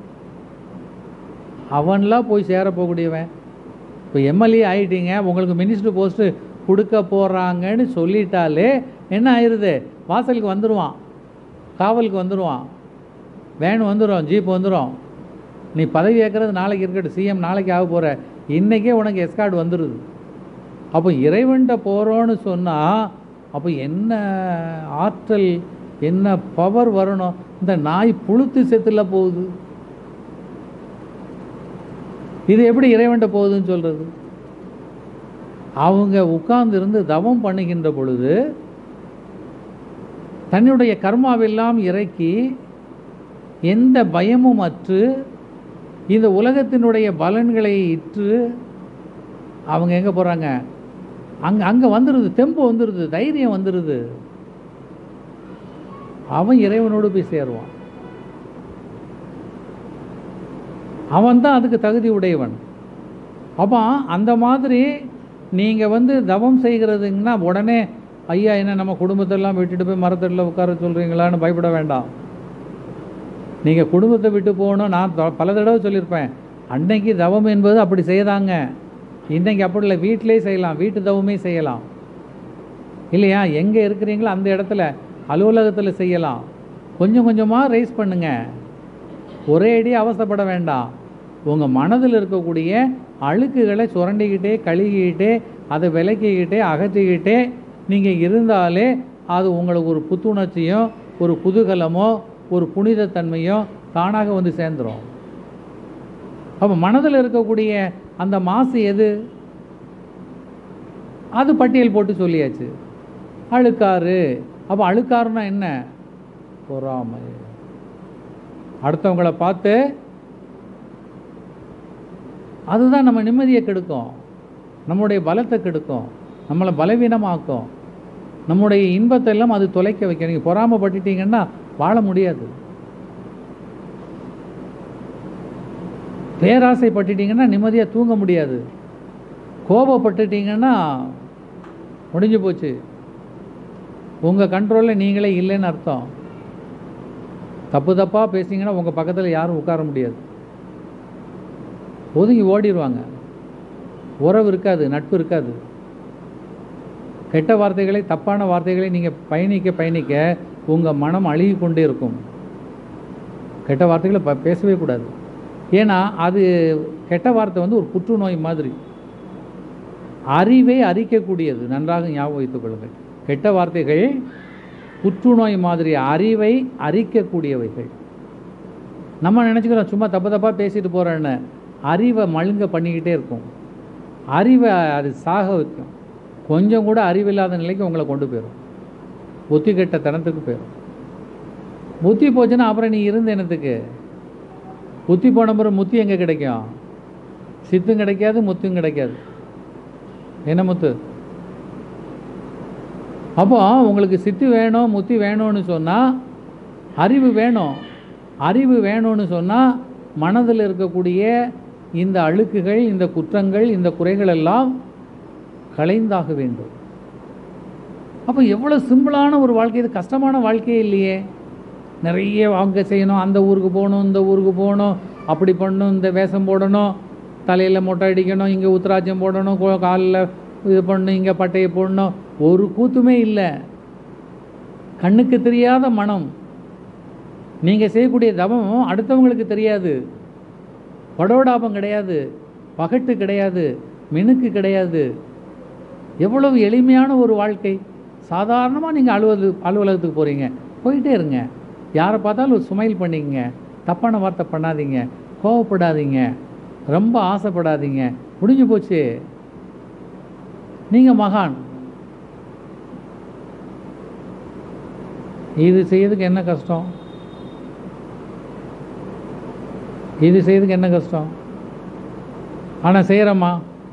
அவன்லாம் போய் சேர போகக்கூடியவன் இப்போ எம்எல்ஏ ஆயிட்டீங்க உங்களுக்கு மினிஸ்டர் போஸ்ட்டு கொடுக்க போகிறாங்கன்னு சொல்லிட்டாலே என்ன ஆயிடுது வாசலுக்கு வந்துடுவான் காவலுக்கு வந்துடுவான் வேன் வந்துடும் ஜீப் வந்துடும் நீ பதவி ஏற்கிறது நாளைக்கு இருக்கட்டும் சிஎம் நாளைக்கு ஆக போகிற இன்றைக்கே உனக்கு எஸ்கார்டு வந்துடுது அப்போ இறைவன்கிட்ட போகிறோன்னு சொன்னால் அப்போ என்ன ஆற்றல் என்ன பவர் வரணும் இந்த நாய் புழுத்து செத்துல போகுது இது எப்படி இறைவன்கிட்ட போகுதுன்னு சொல்கிறது அவங்க உட்கார்ந்திருந்து தவம் பண்ணுகின்ற பொழுது தன்னுடைய கர்மாவெல்லாம் இறக்கி எந்த பயமும் அற்று இந்த உலகத்தினுடைய பலன்களை இற்று அவங்க எங்கே போகிறாங்க அங்கே அங்கே வந்துடுது தெம்பு வந்துடுது தைரியம் வந்துடுது அவன் இறைவனோடு போய் சேருவான் அவன் தான் அதுக்கு தகுதி உடையவன் அப்போ அந்த மாதிரி நீங்கள் வந்து தவம் செய்கிறதுங்கன்னா உடனே ஐயா என்ன நம்ம குடும்பத்தெல்லாம் விட்டுட்டு போய் மரத்தடியில் உட்கார சொல்கிறீங்களான்னு பயப்பட வேண்டாம் நீங்கள் குடும்பத்தை விட்டு போகணும் நான் தொ- பல தடவை சொல்லியிருப்பேன் அன்னைக்கு தவம் என்பது அப்படி செய்தாங்க இன்னைக்கு அப்படி இல்லை வீட்டிலே செய்யலாம் வீட்டு தவமே செய்யலாம் இல்லையா எங்கே இருக்கிறீங்களோ அந்த இடத்துல அலுவலகத்தில் செய்யலாம் கொஞ்சம் கொஞ்சமாக ரைஸ் பண்ணுங்க ஒரே அடி அவசப்பட வேண்டாம் உங்கள் மனதில் இருக்கக்கூடிய அழுக்குகளை சுரண்டிக்கிட்டே கழுகிக்கிட்டே அதை விலக்கிக்கிட்டே அகற்றிக்கிட்டே நீங்கள் இருந்தாலே அது உங்களுக்கு ஒரு புத்துணர்ச்சியும் ஒரு குதூகலமோ ஒரு புனிதத்தன்மையோ தானாக வந்து சேர்ந்துடும் அப்போ மனதில் இருக்கக்கூடிய அந்த மாசு எது அது பட்டியல் போட்டு சொல்லியாச்சு அழுக்காறு அப்போ அழுக்காருன்னா என்ன பொறாமை அடுத்தவங்கள பார்த்து அதுதான் நம்ம நிம்மதியை கெடுக்கும் நம்முடைய பலத்தை கெடுக்கும் நம்மளை பலவீனமாக்கும் நம்முடைய இன்பத்தை எல்லாம் அது தொலைக்க வைக்கும் நீங்கள் பொறாமப்பட்டுட்டீங்கன்னா வாழ முடியாது பேராசைப்பட்டுட்டீங்கன்னா நிம்மதியாக தூங்க முடியாது கோபப்பட்டுட்டீங்கன்னா முடிஞ்சு போச்சு உங்கள் கண்ட்ரோலில் நீங்களே இல்லைன்னு அர்த்தம் தப்பு தப்பாக பேசிங்கன்னா உங்கள் பக்கத்தில் யாரும் உட்கார முடியாது ஒதுங்கி ஓடிடுவாங்க உறவு இருக்காது நட்பு இருக்காது கெட்ட வார்த்தைகளை தப்பான வார்த்தைகளை நீங்கள் பயணிக்க பயணிக்க உங்கள் மனம் அழுகி கொண்டே இருக்கும் கெட்ட வார்த்தைகளை ப பேசவே கூடாது ஏன்னா அது கெட்ட வார்த்தை வந்து ஒரு புற்றுநோய் மாதிரி அறிவை அரிக்கக்கூடியது நன்றாக ஞாபகம் வைத்துக் கொள்ளுங்கள் கெட்ட வார்த்தைகள் புற்றுநோய் மாதிரி அறிவை அரிக்கக்கூடியவைகள் நம்ம நினச்சிக்கிறோம் சும்மா தப்பு தப்பாக பேசிட்டு போகிறேன்னு அறிவை மழுங்க பண்ணிக்கிட்டே இருக்கும் அறிவை அது சாக வைக்கும் கொஞ்சம் கூட அறிவில்லாத நிலைக்கு உங்களை கொண்டு போயிடும் புத்தி கெட்ட தனத்துக்கு போயிடும் புத்தி போச்சுன்னா அப்புறம் நீ இருந்த இனத்துக்கு புத்தி போன பிறகு முத்தி எங்கே கிடைக்கும் சித்தும் கிடைக்காது முத்தும் கிடைக்காது என்ன முத்து அப்போ உங்களுக்கு சித்து வேணும் முத்தி வேணும்னு சொன்னால் அறிவு வேணும் அறிவு வேணும்னு சொன்னால் மனதில் இருக்கக்கூடிய இந்த அழுக்குகள் இந்த குற்றங்கள் இந்த குறைகள் எல்லாம் களைந்தாக வேண்டும் அப்போ எவ்வளோ சிம்பிளான ஒரு வாழ்க்கை இது கஷ்டமான வாழ்க்கையே இல்லையே நிறைய அங்கே செய்யணும் அந்த ஊருக்கு போகணும் இந்த ஊருக்கு போகணும் அப்படி பண்ணணும் இந்த வேஷம் போடணும் தலையில் மொட்டை அடிக்கணும் இங்கே உத்தராட்சம் போடணும் கோ- காலில் இது பண்ணணும் இங்கே பட்டையை போடணும் ஒரு கூத்துமே இல்லை கண்ணுக்கு தெரியாத மனம் நீங்கள் செய்யக்கூடிய தவம் அடுத்தவங்களுக்கு தெரியாது படோடாபம் கிடையாது பகட்டு கிடையாது மினுக்கு கிடையாது எவ்வளவு எளிமையான ஒரு வாழ்க்கை சாதாரணமாக நீங்கள் அலுவலக அலுவலகத்துக்கு போகிறீங்க போயிட்டே இருங்க யாரை பார்த்தாலும் ஒரு சுமைல் பண்ணிக்கங்க தப்பான வார்த்தை பண்ணாதீங்க கோவப்படாதீங்க ரொம்ப ஆசைப்படாதீங்க முடிஞ்சு போச்சு நீங்கள் மகான் இது செய்யறதுக்கு என்ன கஷ்டம் இது செய்யறதுக்கு என்ன கஷ்டம் ஆனால் செய்கிறோமா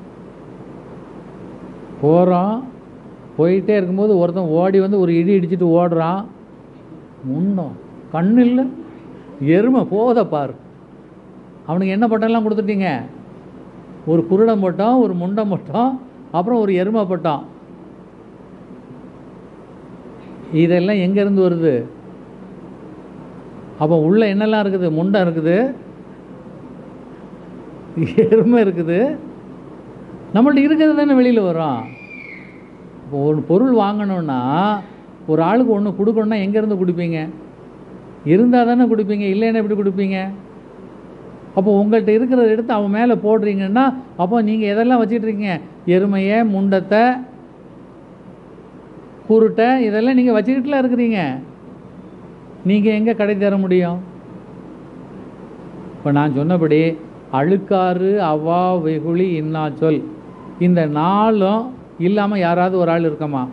போகிறோம் போயிட்டே இருக்கும்போது ஒருத்தன் ஓடி வந்து ஒரு இடி இடிச்சிட்டு ஓடுறான் முன்னம் கண்ணு இல்லை எருமை போத பாரு அவனுக்கு என்ன பட்டம்லாம் கொடுத்துட்டீங்க ஒரு குருடம் பட்டம் ஒரு முண்டம் பட்டம் அப்புறம் ஒரு எருமை பட்டம் இதெல்லாம் எங்கேருந்து வருது அப்போ உள்ள என்னெல்லாம் இருக்குது முண்டம் இருக்குது எருமை இருக்குது நம்மள்ட்ட இருக்கிறது தானே வெளியில் வரும் இப்போ ஒரு பொருள் வாங்கணும்னா ஒரு ஆளுக்கு ஒன்று கொடுக்கணும்னா எங்கேருந்து கொடுப்பீங்க இருந்தால் தானே கொடுப்பீங்க இல்லைன்னா எப்படி கொடுப்பீங்க அப்போ உங்கள்கிட்ட இருக்கிறத எடுத்து அவன் மேலே போடுறீங்கன்னா அப்போ நீங்கள் எதெல்லாம் வச்சிட்டு இருக்கீங்க எருமையை முண்டத்தை குருட்டை இதெல்லாம் நீங்கள் வச்சுக்கிட்டுலாம் இருக்கிறீங்க நீங்கள் எங்கே கடை தர முடியும் இப்போ நான் சொன்னபடி அழுக்காறு அவா வெகுளி இன்னா சொல் இந்த நாளும் இல்லாமல் யாராவது ஒரு ஆள் இருக்கமா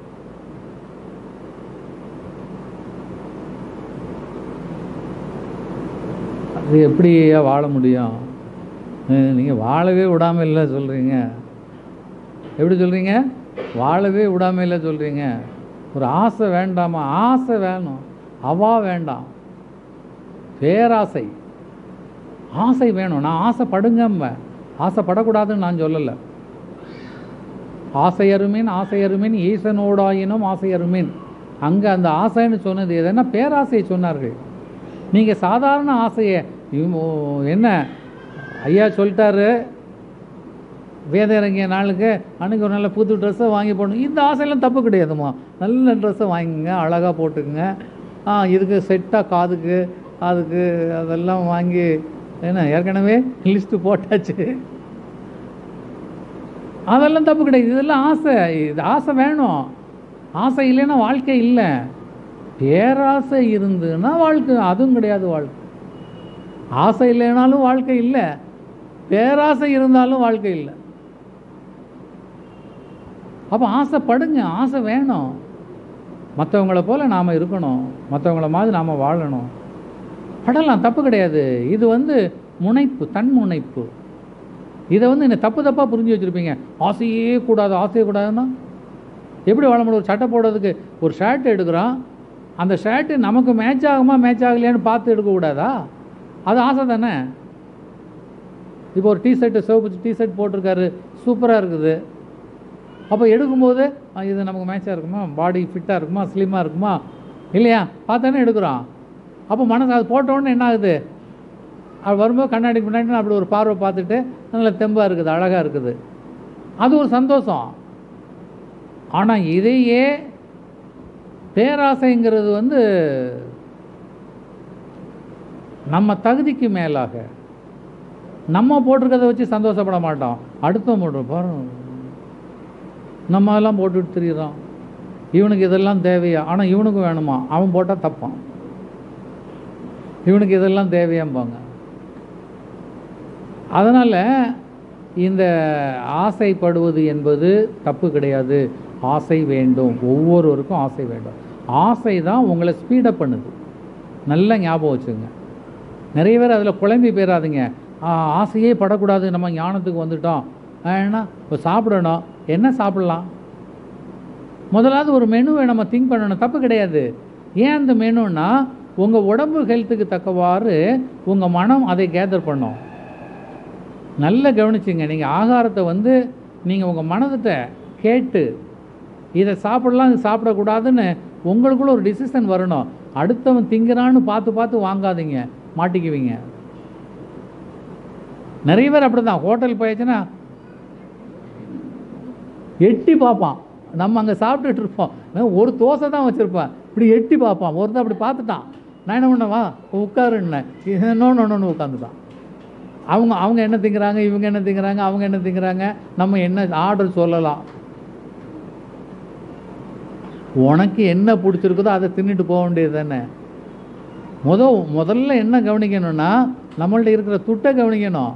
அது எப்படி வாழ முடியும் நீங்கள் வாழவே விடாமல் இல்லை சொல்கிறீங்க எப்படி சொல்கிறீங்க வாழவே விடாமல் இல்லை சொல்கிறீங்க ஒரு ஆசை வேண்டாமா ஆசை வேணும் அவா வேண்டாம் பேராசை ஆசை வேணும் நான் ஆசைப்படுங்கம்ப ஆசைப்படக்கூடாதுன்னு நான் சொல்லலை ஆசையருமீன் ஆசையருமீன் ஈசனோடாயினும் ஆசையருமீன் அங்கே அந்த ஆசைன்னு சொன்னது எதுனா பேராசையை சொன்னார்கள் நீங்கள் சாதாரண ஆசையை இவங்க என்ன ஐயா சொல்லிட்டாரு வேதம் இறங்கிய நாளுக்கு அன்றைக்கி ஒரு நல்ல புது ட்ரெஸ்ஸை வாங்கி போடணும் இந்த ஆசையெல்லாம் தப்பு கிடையாதும்மா நல்ல ட்ரெஸ்ஸை வாங்கிங்க அழகாக போட்டுக்குங்க ஆ இதுக்கு செட்டாக காதுக்கு அதுக்கு அதெல்லாம் வாங்கி என்ன ஏற்கனவே லிஸ்ட்டு போட்டாச்சு அதெல்லாம் தப்பு கிடையாது இதெல்லாம் ஆசை இது ஆசை வேணும் ஆசை இல்லைன்னா வாழ்க்கை இல்லை பேராசை இருந்துன்னா வாழ்க்கை அதுவும் கிடையாது வாழ்க்கை ஆசை இல்லைனாலும் வாழ்க்கை இல்லை பேராசை இருந்தாலும் வாழ்க்கை இல்லை அப்போ ஆசைப்படுங்க ஆசை வேணும் மற்றவங்கள போல் நாம் இருக்கணும் மற்றவங்கள மாதிரி நாம் வாழணும் படலாம் தப்பு கிடையாது இது வந்து முனைப்பு தன் முனைப்பு இதை வந்து என்ன தப்பு தப்பாக புரிஞ்சு வச்சுருப்பீங்க ஆசையே கூடாது ஆசையே கூடாதுன்னா எப்படி வாழ முடியும் ஒரு சட்டை போடுறதுக்கு ஒரு ஷர்ட் எடுக்கிறோம் அந்த ஷர்ட்டு நமக்கு மேட்ச் ஆகுமா மேட்ச் ஆகலையான்னு பார்த்து எடுக்கக்கூடாதா அது ஆசை தானே இப்போ ஒரு டிஷர்ட்டு சிவப்பு டிஷர்ட் போட்டிருக்காரு சூப்பராக இருக்குது அப்போ எடுக்கும்போது ஆ, இது நமக்கு மேட்சாக இருக்குமா பாடி ஃபிட்டாக இருக்குமா ஸ்லிம்மாக இருக்குமா இல்லையா பார்த்தானே எடுக்கிறோம் அப்போ மனசு அது போட்ட உடனே என்ன ஆகுது அது வரும்போது கண்ணாடிக்கு முன்னாடி நான் அப்படி ஒரு பார்வை பார்த்துட்டு நல்ல தெம்பாக இருக்குது அழகாக இருக்குது அது ஒரு சந்தோஷம் ஆனால் இதையே பேராசைங்கிறது வந்து நம்ம தகுதிக்கு மேலாக நம்ம போட்டிருக்கதை வச்சு சந்தோஷப்பட மாட்டோம் அடுத்தவன் போடுறோம் பாரு நம்ம எல்லாம் போட்டுட்டு திரியிறோம் இவனுக்கு இதெல்லாம் தேவையா ஆனால் இவனுக்கு வேணுமா அவன் போட்டால் தப்பான் இவனுக்கு இதெல்லாம் தேவையாம்பாங்க அதனால் இந்த ஆசைப்படுவது என்பது தப்பு கிடையாது ஆசை வேண்டும் ஒவ்வொருவருக்கும் ஆசை வேண்டும் ஆசை தான் உங்களை ஸ்பீடப் பண்ணுது நல்லா ஞாபகம் வச்சுங்க நிறைய பேர் அதில் குழம்பி போயிடாதீங்க ஆ, ஆசையே படக்கூடாது நம்ம ஞானத்துக்கு வந்துட்டோம் ஏன்னா இப்போ சாப்பிடணும் என்ன சாப்பிடலாம் முதலாவது ஒரு மெனுவை நம்ம திங்க் பண்ணணும் தப்பு கிடையாது ஏன் அந்த மெனுன்னா உங்கள் உடம்பு ஹெல்த்துக்கு தக்கவாறு உங்கள் மனம் அதை கேதர் பண்ணும் நல்லா கவனிச்சிங்க நீங்கள் ஆகாரத்தை வந்து நீங்கள் உங்கள் மனதிட்ட கேட்டு இதை சாப்பிடலாம் இது சாப்பிடக்கூடாதுன்னு உங்களுக்குள்ள ஒரு டிசிஷன் வரணும் அடுத்தவன் திங்கிறான்னு பார்த்து பார்த்து வாங்காதீங்க மாட்டிக்குவீங்க நிறைய பேர் அப்படி தான் ஹோட்டல் போயாச்சுன்னா எட்டி பார்ப்பான் நம்ம அங்கே சாப்பிட்டுட்டு இருப்போம் நான் ஒரு தோசை தான் வச்சுருப்பேன் இப்படி எட்டி பார்ப்பான் ஒருத்தன் அப்படி பார்த்துட்டான் நான் என்ன பண்ணவா உட்காருன்னேன் இன்னொன்று ஒன்று உட்காந்துட்டான் அவங்க அவங்க என்ன திங்கிறாங்க இவங்க என்ன திங்கிறாங்க அவங்க என்ன திங்கிறாங்க நம்ம என்ன ஆர்டர் சொல்லலாம் உனக்கு என்ன பிடிச்சிருக்குதோ அதை தின்னுட்டு போக வேண்டியது தானே முத முதல்ல என்ன கவனிக்கணும்னா நம்மள்ட்ட இருக்கிற துட்டை கவனிக்கணும்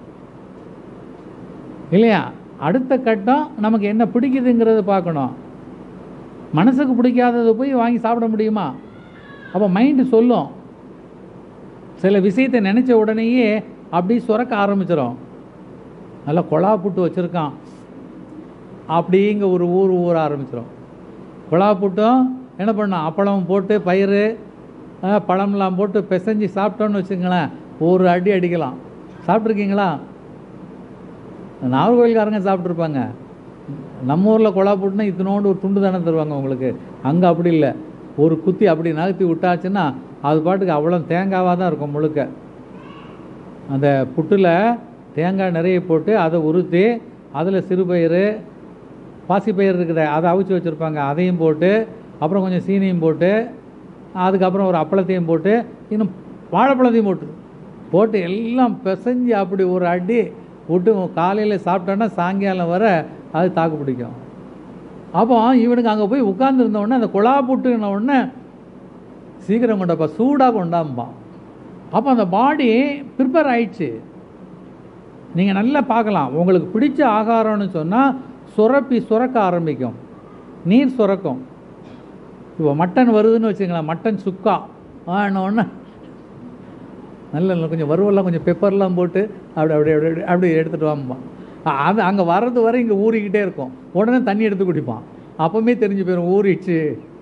இல்லையா அடுத்த கட்டம் நமக்கு என்ன பிடிக்குதுங்கிறத பார்க்கணும் மனசுக்கு பிடிக்காததை போய் வாங்கி சாப்பிட முடியுமா அப்போ மைண்டு சொல்லும் சில விஷயத்தை நினச்ச உடனேயே அப்படி சுரக்க ஆரம்பிச்சிடும் நல்லா கொலா புட்டு வச்சுருக்கான் அப்படிங்க ஒரு ஊர் ஊற ஆரம்பிச்சிடும் கொலா புட்டும் என்ன பண்ணோம் அப்பளம் போட்டு பயிறு அஹ், பழம்லாம் போட்டு பிசைஞ்சு சாப்பிட்டோன்னு வச்சுங்களேன் ஒரு அடி அடிக்கலாம் சாப்பிட்ருக்கீங்களா நாகர்கோவில்காரங்க சாப்பிட்ருப்பாங்க நம்ம ஊரில் கொலா புட்டுனா இத்தினோண்டு ஒரு துண்டு தானே தருவாங்க உங்களுக்கு அங்கே அப்படி இல்லை ஒரு குத்தி அப்படி நகர்த்தி விட்டாச்சுன்னா அது பாட்டுக்கு அவ்வளோ தேங்காவாக தான் இருக்கும் முழுக்க அந்த புட்டில் தேங்காய் நிறைய போட்டு அதை உருத்தி அதில் சிறுபயிறு பாசிப்பயிறு இருக்குது அதை அவிச்சு வச்சுருப்பாங்க அதையும் போட்டு அப்புறம் கொஞ்சம் சீனியும் போட்டு அதுக்கப்புறம் ஒரு அப்பளத்தையும் போட்டு இன்னும் வாழைப்பழத்தையும் போட்டு போட்டு எல்லாம் பிசைஞ்சு அப்படி ஒரு அடி விட்டு காலையில் சாப்பிட்டோன்னா சாயங்காலம் வர அது தாக்கு பிடிக்கும் அப்போ இவனுக்கு அங்கே போய் உட்காந்துருந்த உடனே அந்த குழா புட்டுன உடனே சீக்கிரம் கொண்டாப்பா சூடாக கொண்டாம்பான் அப்போ அந்த பாடி ப்ரிப்பேர் ஆயிடுச்சு நீங்கள் நல்லா பார்க்கலாம் உங்களுக்கு பிடிச்ச ஆகாரம்னு சொன்னால் சுரப்பி சுரக்க ஆரம்பிக்கும் நீர் சுரக்கும் இப்போ மட்டன் வருதுன்னு வச்சுங்களேன் மட்டன் சுக்கா ஆனோடனே நல்ல நல்ல கொஞ்சம் வறுவல்லாம் கொஞ்சம் பெப்பர்லாம் போட்டு அப்படி அப்படி அப்படி அப்படி அப்படி எடுத்துகிட்டு வாம்பான் அ- அது அங்கே வர்றது வரை இங்கே ஊறிக்கிட்டே இருக்கும் உடனே தண்ணி எடுத்து குடிப்பான் அப்போவுமே தெரிஞ்சு போயிடும் ஊறிடுச்சு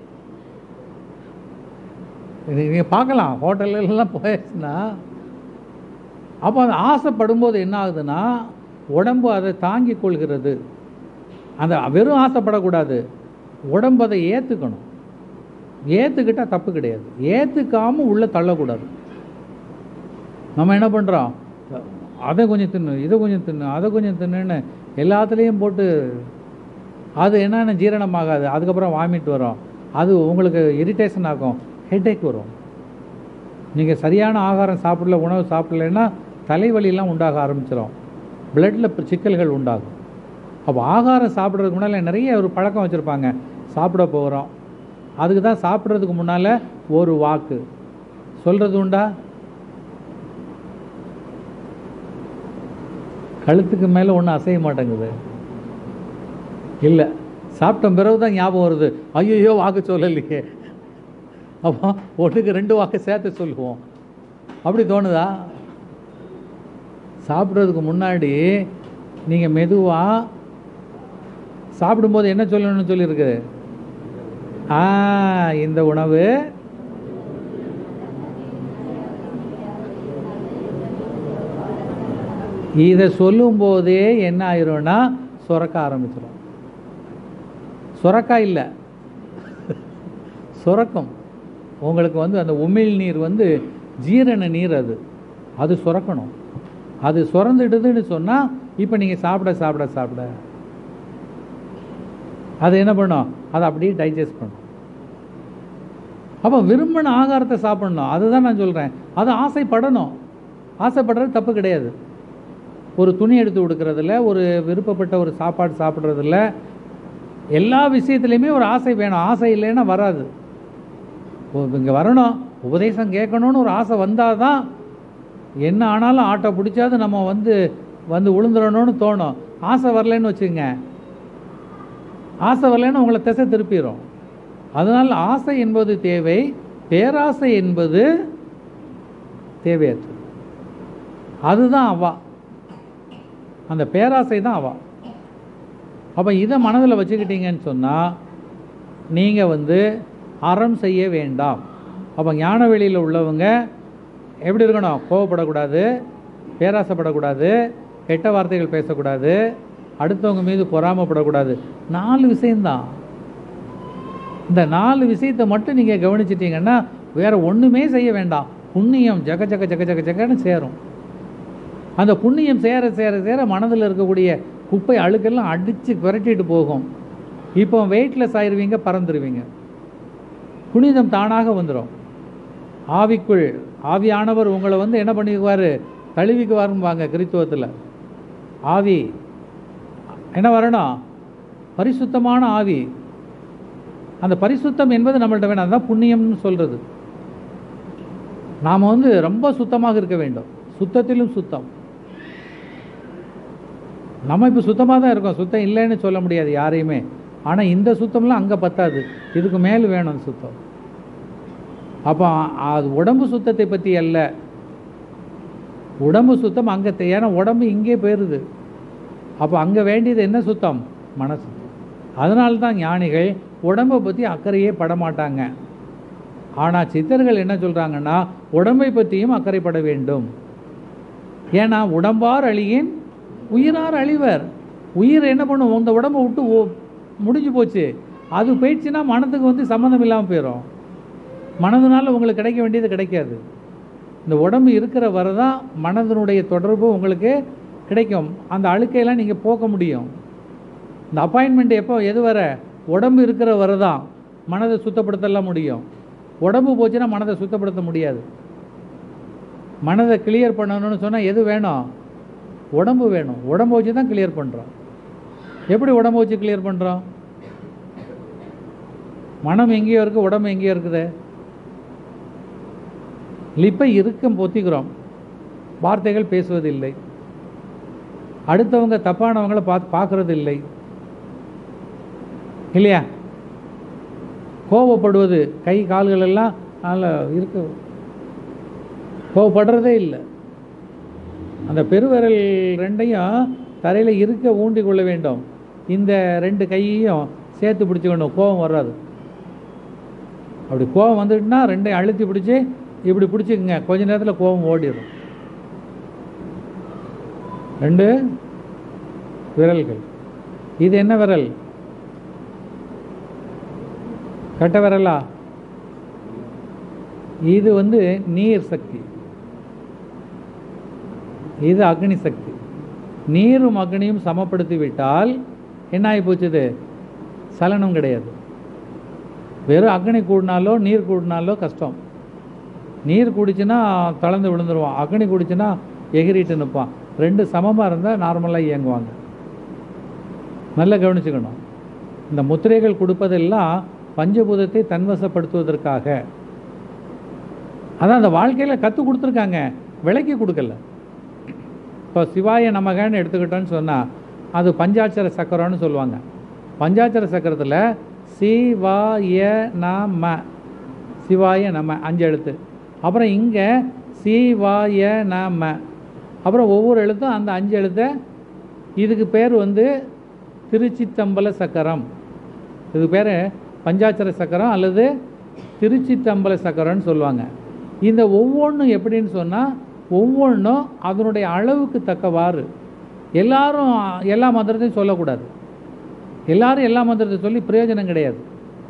நீங்கள் பார்க்கலாம் ஹோட்டல்ல எல்லாம் போயாச்சுன்னா அப்போ அந்த ஆசைப்படும்போது என்ன ஆகுதுன்னா உடம்பு அதை தாங்கிக் கொள்கிறது அந்த வெறும் ஆசைப்படக்கூடாது உடம்பு அதை ஏற்றுக்கணும் ஏற்றுக்கிட்டால் தப்பு கிடையாது ஏற்றுக்காமல் உள்ளே தள்ளக்கூடாது நம்ம என்ன பண்ணுறோம் அதை கொஞ்சம் தின்னு இதை கொஞ்சம் தின்னு அதை கொஞ்சம் தின்னுன்னு எல்லாத்துலேயும் போட்டு அது என்னென்ன ஜீரணமாகாது அதுக்கப்புறம் வாமிட் வரும் அது உங்களுக்கு இரிட்டேஷன் ஆகும் ஹெட்டேக் வரும் நீங்கள் சரியான ஆகாரம் சாப்பிடல உணவு சாப்பிடலைன்னா தலைவலிலாம் உண்டாக ஆரம்பிச்சிடும் பிளட்டில் சிக்கல்கள் உண்டாகும் அப்போ ஆகாரம் சாப்பிட்றதுக்கு முன்னால் நிறைய ஒரு பழக்கம் வச்சுருப்பாங்க சாப்பிட போகிறோம் அதுக்கு தான் சாப்பிட்றதுக்கு முன்னால் ஒரு வாக்கு சொல்கிறது உண்டா கழுத்துக்கு மேலே ஒன்றும் அசைய மாட்டேங்குது இல்லை சாப்பிட்ட பிறகு தான் ஞாபகம் வருது ஐயோ வாக்கு சொல்லலையே அப்போ ஒன்றுக்கு ரெண்டு வாக்கு சேர்த்து சொல்லுவோம் அப்படி தோணுதா சாப்பிட்றதுக்கு முன்னாடி நீங்கள் மெதுவாக சாப்பிடும்போது என்ன சொல்லணும்னு சொல்லியிருக்கு ஆ இந்த உணவு இதை சொல்லும்போதே என்ன ஆயிரும்னா சுரக்க ஆரம்பிச்சிடும் சுரக்கா இல்லை சுரக்கும் உங்களுக்கு வந்து அந்த உமிழ் நீர் வந்து ஜீரண நீர் அது அது சுரக்கணும் அது சுரந்துடுதுன்னு சொன்னால் இப்போ நீங்கள் சாப்பிட சாப்பிட சாப்பிட அது என்ன பண்ணும் அதை அப்படியே டைஜஸ்ட் பண்ணும் அப்போ விரும்பின ஆகாரத்தை சாப்பிடணும் அதுதான் நான் சொல்கிறேன் அது ஆசைப்படணும் ஆசைப்படுறது தப்பு கிடையாது ஒரு துணி எடுத்து கொடுக்கறதில்ல ஒரு விருப்பப்பட்ட ஒரு சாப்பாடு சாப்பிட்றதில்ல எல்லா விஷயத்துலையுமே ஒரு ஆசை வேணும் ஆசை இல்லைன்னா வராது இங்கே வரணும் உபதேசம் கேட்கணும்னு ஒரு ஆசை வந்தால் தான் என்ன ஆனாலும் ஆட்டோ பிடிச்சாது நம்ம வந்து வந்து உளுந்துடணும்னு தோணும் ஆசை வரலன்னு வச்சுங்க ஆசை வரலன்னு உங்களை திசை திருப்பிடும் அதனால் ஆசை என்பது தேவை பேராசை என்பது தேவையற்றது அதுதான் அவா அந்த பேராசை தான் அவா அப்போ இதை மனதில் வச்சுக்கிட்டீங்கன்னு சொன்னால் நீங்கள் வந்து அறம் செய்ய வேண்டாம் அப்போ ஞான வெளியில் உள்ளவங்க எப்படி இருக்கணும் கோவப்படக்கூடாது பேராசைப்படக்கூடாது கெட்ட வார்த்தைகள் பேசக்கூடாது அடுத்தவங்க மீது பொறாமப்படக்கூடாது நாலு விஷயம்தான் இந்த நாலு விஷயத்தை மட்டும் நீங்கள் கவனிச்சிட்டிங்கன்னா வேறு ஒன்றுமே செய்ய வேண்டாம் புண்ணியம் ஜக ஜக ஜக ஜக ஜகன்னு சேரும் அந்த புண்ணியம் சேர சேர சேர மனதில் இருக்கக்கூடிய குப்பை அழுக்கெல்லாம் அடித்து விரட்டிட்டு போகும் இப்போ வெயிட்லெஸ் ஆயிடுவீங்க பறந்துடுவீங்க புனிதம் தானாக வந்துடும் ஆவிக்குள் ஆவியானவர் உங்களை வந்து என்ன பண்ணிக்குவார் தழுவிக்குவாரும்பாங்க கிறித்துவத்தில் ஆவி என்ன வரணும் பரிசுத்தமான ஆவி அந்த பரிசுத்தம் என்பது நம்மள்ட்ட வேணும் அதுதான் புண்ணியம்னு சொல்கிறது நாம் வந்து ரொம்ப சுத்தமாக இருக்க வேண்டும் சுத்தத்திலும் சுத்தம் நம்ம இப்போ சுத்தமாக தான் இருக்கோம் சுத்தம் இல்லைன்னு சொல்ல முடியாது யாரையுமே ஆனால் இந்த சுத்தம்லாம் அங்கே பத்தாது இதுக்கு மேல் வேணும் அந்த சுத்தம் அப்போ அது உடம்பு சுத்தத்தை பற்றி அல்ல உடம்பு சுத்தம் அங்கே தே- ஏன்னா உடம்பு இங்கே போயிடுது அப்போ அங்கே வேண்டியது என்ன சுத்தம் மனசு அதனால தான் ஞானிகள் உடம்பை பற்றி அக்கறையே படமாட்டாங்க ஆனால் சித்தர்கள் என்ன சொல்கிறாங்கன்னா உடம்பை பற்றியும் அக்கறைப்பட வேண்டும் ஏன்னா உடம்பார் அழியின் உயிரார் அழிவர் உயிர் என்ன பண்ணும் இந்த உடம்பை விட்டு ஓ- முடிஞ்சு போச்சு அது போயிடுச்சுன்னா மனதுக்கு வந்து சம்மந்தம் இல்லாமல் போயிடும் மனதுனால உங்களுக்கு கிடைக்க வேண்டியது கிடைக்காது இந்த உடம்பு இருக்கிற வரை தான் மனதனுடைய தொடர்பு உங்களுக்கு கிடைக்கும் அந்த அழுக்கையெல்லாம் நீங்கள் போக்க முடியும் இந்த அப்பாயின்மெண்ட் எப்போ எது வர உடம்பு இருக்கிற வரை தான் மனதை சுத்தப்படுத்தலாம் முடியும் உடம்பு போச்சுன்னா மனதை சுத்தப்படுத்த முடியாது மனதை கிளியர் பண்ணணும்னு சொன்னால் எது வேணும் உடம்பு வேணும் உடம்பு வச்சு தான் கிளியர் பண்ணுறோம் எப்படி உடம்பு வச்சு கிளியர் பண்ணுறோம் மனம் எங்கேயோ இருக்குது உடம்பு எங்கேயோ இருக்குது லிப்பை இருக்கம் பொத்திக்கிறோம் வார்த்தைகள் பேசுவதில்லை அடுத்தவங்க தப்பானவங்களை பார்த்து பார்க்கறது இல்லை இல்லையா கோவப்படுவது கை கால்கள் எல்லாம் நல்லா இருக்கு கோவப்படுறதே இல்லை அந்த பெருவிரல் ரெண்டையும் தரையில் இருக்க ஊண்டி கொள்ள வேண்டும் இந்த ரெண்டு கையையும் சேர்த்து பிடிச்சிக்கணும் கோபம் வராது அப்படி கோபம் வந்துட்டுனா ரெண்டையும் அழுத்தி பிடிச்சி இப்படி பிடிச்சிக்கங்க கொஞ்ச நேரத்தில் கோபம் ஓடிடும் ரெண்டு விரல்கள் இது என்ன விரல் கட்ட விரலா இது வந்து நீர் சக்தி இது அக்னி சக்தி நீரும் அக்னியும் சமப்படுத்தி விட்டால் என்ன ஆகி போச்சுது சலனம் கிடையாது வெறும் அக்னி கூடினாலோ நீர் கூடினாலோ கஷ்டம் நீர் குடிச்சுன்னா தளர்ந்து விழுந்துருவான் அக்னி குடிச்சுன்னா எகிரிட்டு நிற்பான் ரெண்டு சமமாக இருந்தால் நார்மலாக இயங்குவாங்க நல்லா கவனிச்சுக்கணும் இந்த முத்திரைகள் கொடுப்பதெல்லாம் பஞ்சபூதத்தை தன்வசப்படுத்துவதற்காக அதான் அந்த வாழ்க்கையில் கற்றுக் கொடுத்துருக்காங்க விலைக்கு கொடுக்கல இப்போ சிவாய நமகன்னு எடுத்துக்கிட்டோன்னு சொன்னால் அது பஞ்சாட்சர சக்கரம்னு சொல்லுவாங்க பஞ்சாட்சர சக்கரத்தில் சிவாய நம சிவாய நம அஞ்சு எழுத்து அப்புறம் இங்கே சிவாய நம அப்புறம் ஒவ்வொரு எழுத்தும் அந்த அஞ்சு எழுத்தை இதுக்கு பேர் வந்து திருச்சித்தம்பல சக்கரம் இது பேர் பஞ்சாட்சர சக்கரம் அல்லது திருச்சித்தம்பல சக்கரம்னு சொல்லுவாங்க இந்த ஒவ்வொன்றும் எப்படின்னு சொன்னால் ஒவ்வொன்றும் அதனுடைய அளவுக்கு தக்கவாறு எல்லாரும் எல்லா மந்திரத்தையும் சொல்லக்கூடாது எல்லாரும் எல்லா மந்திரத்தை சொல்லி பிரயோஜனம் கிடையாது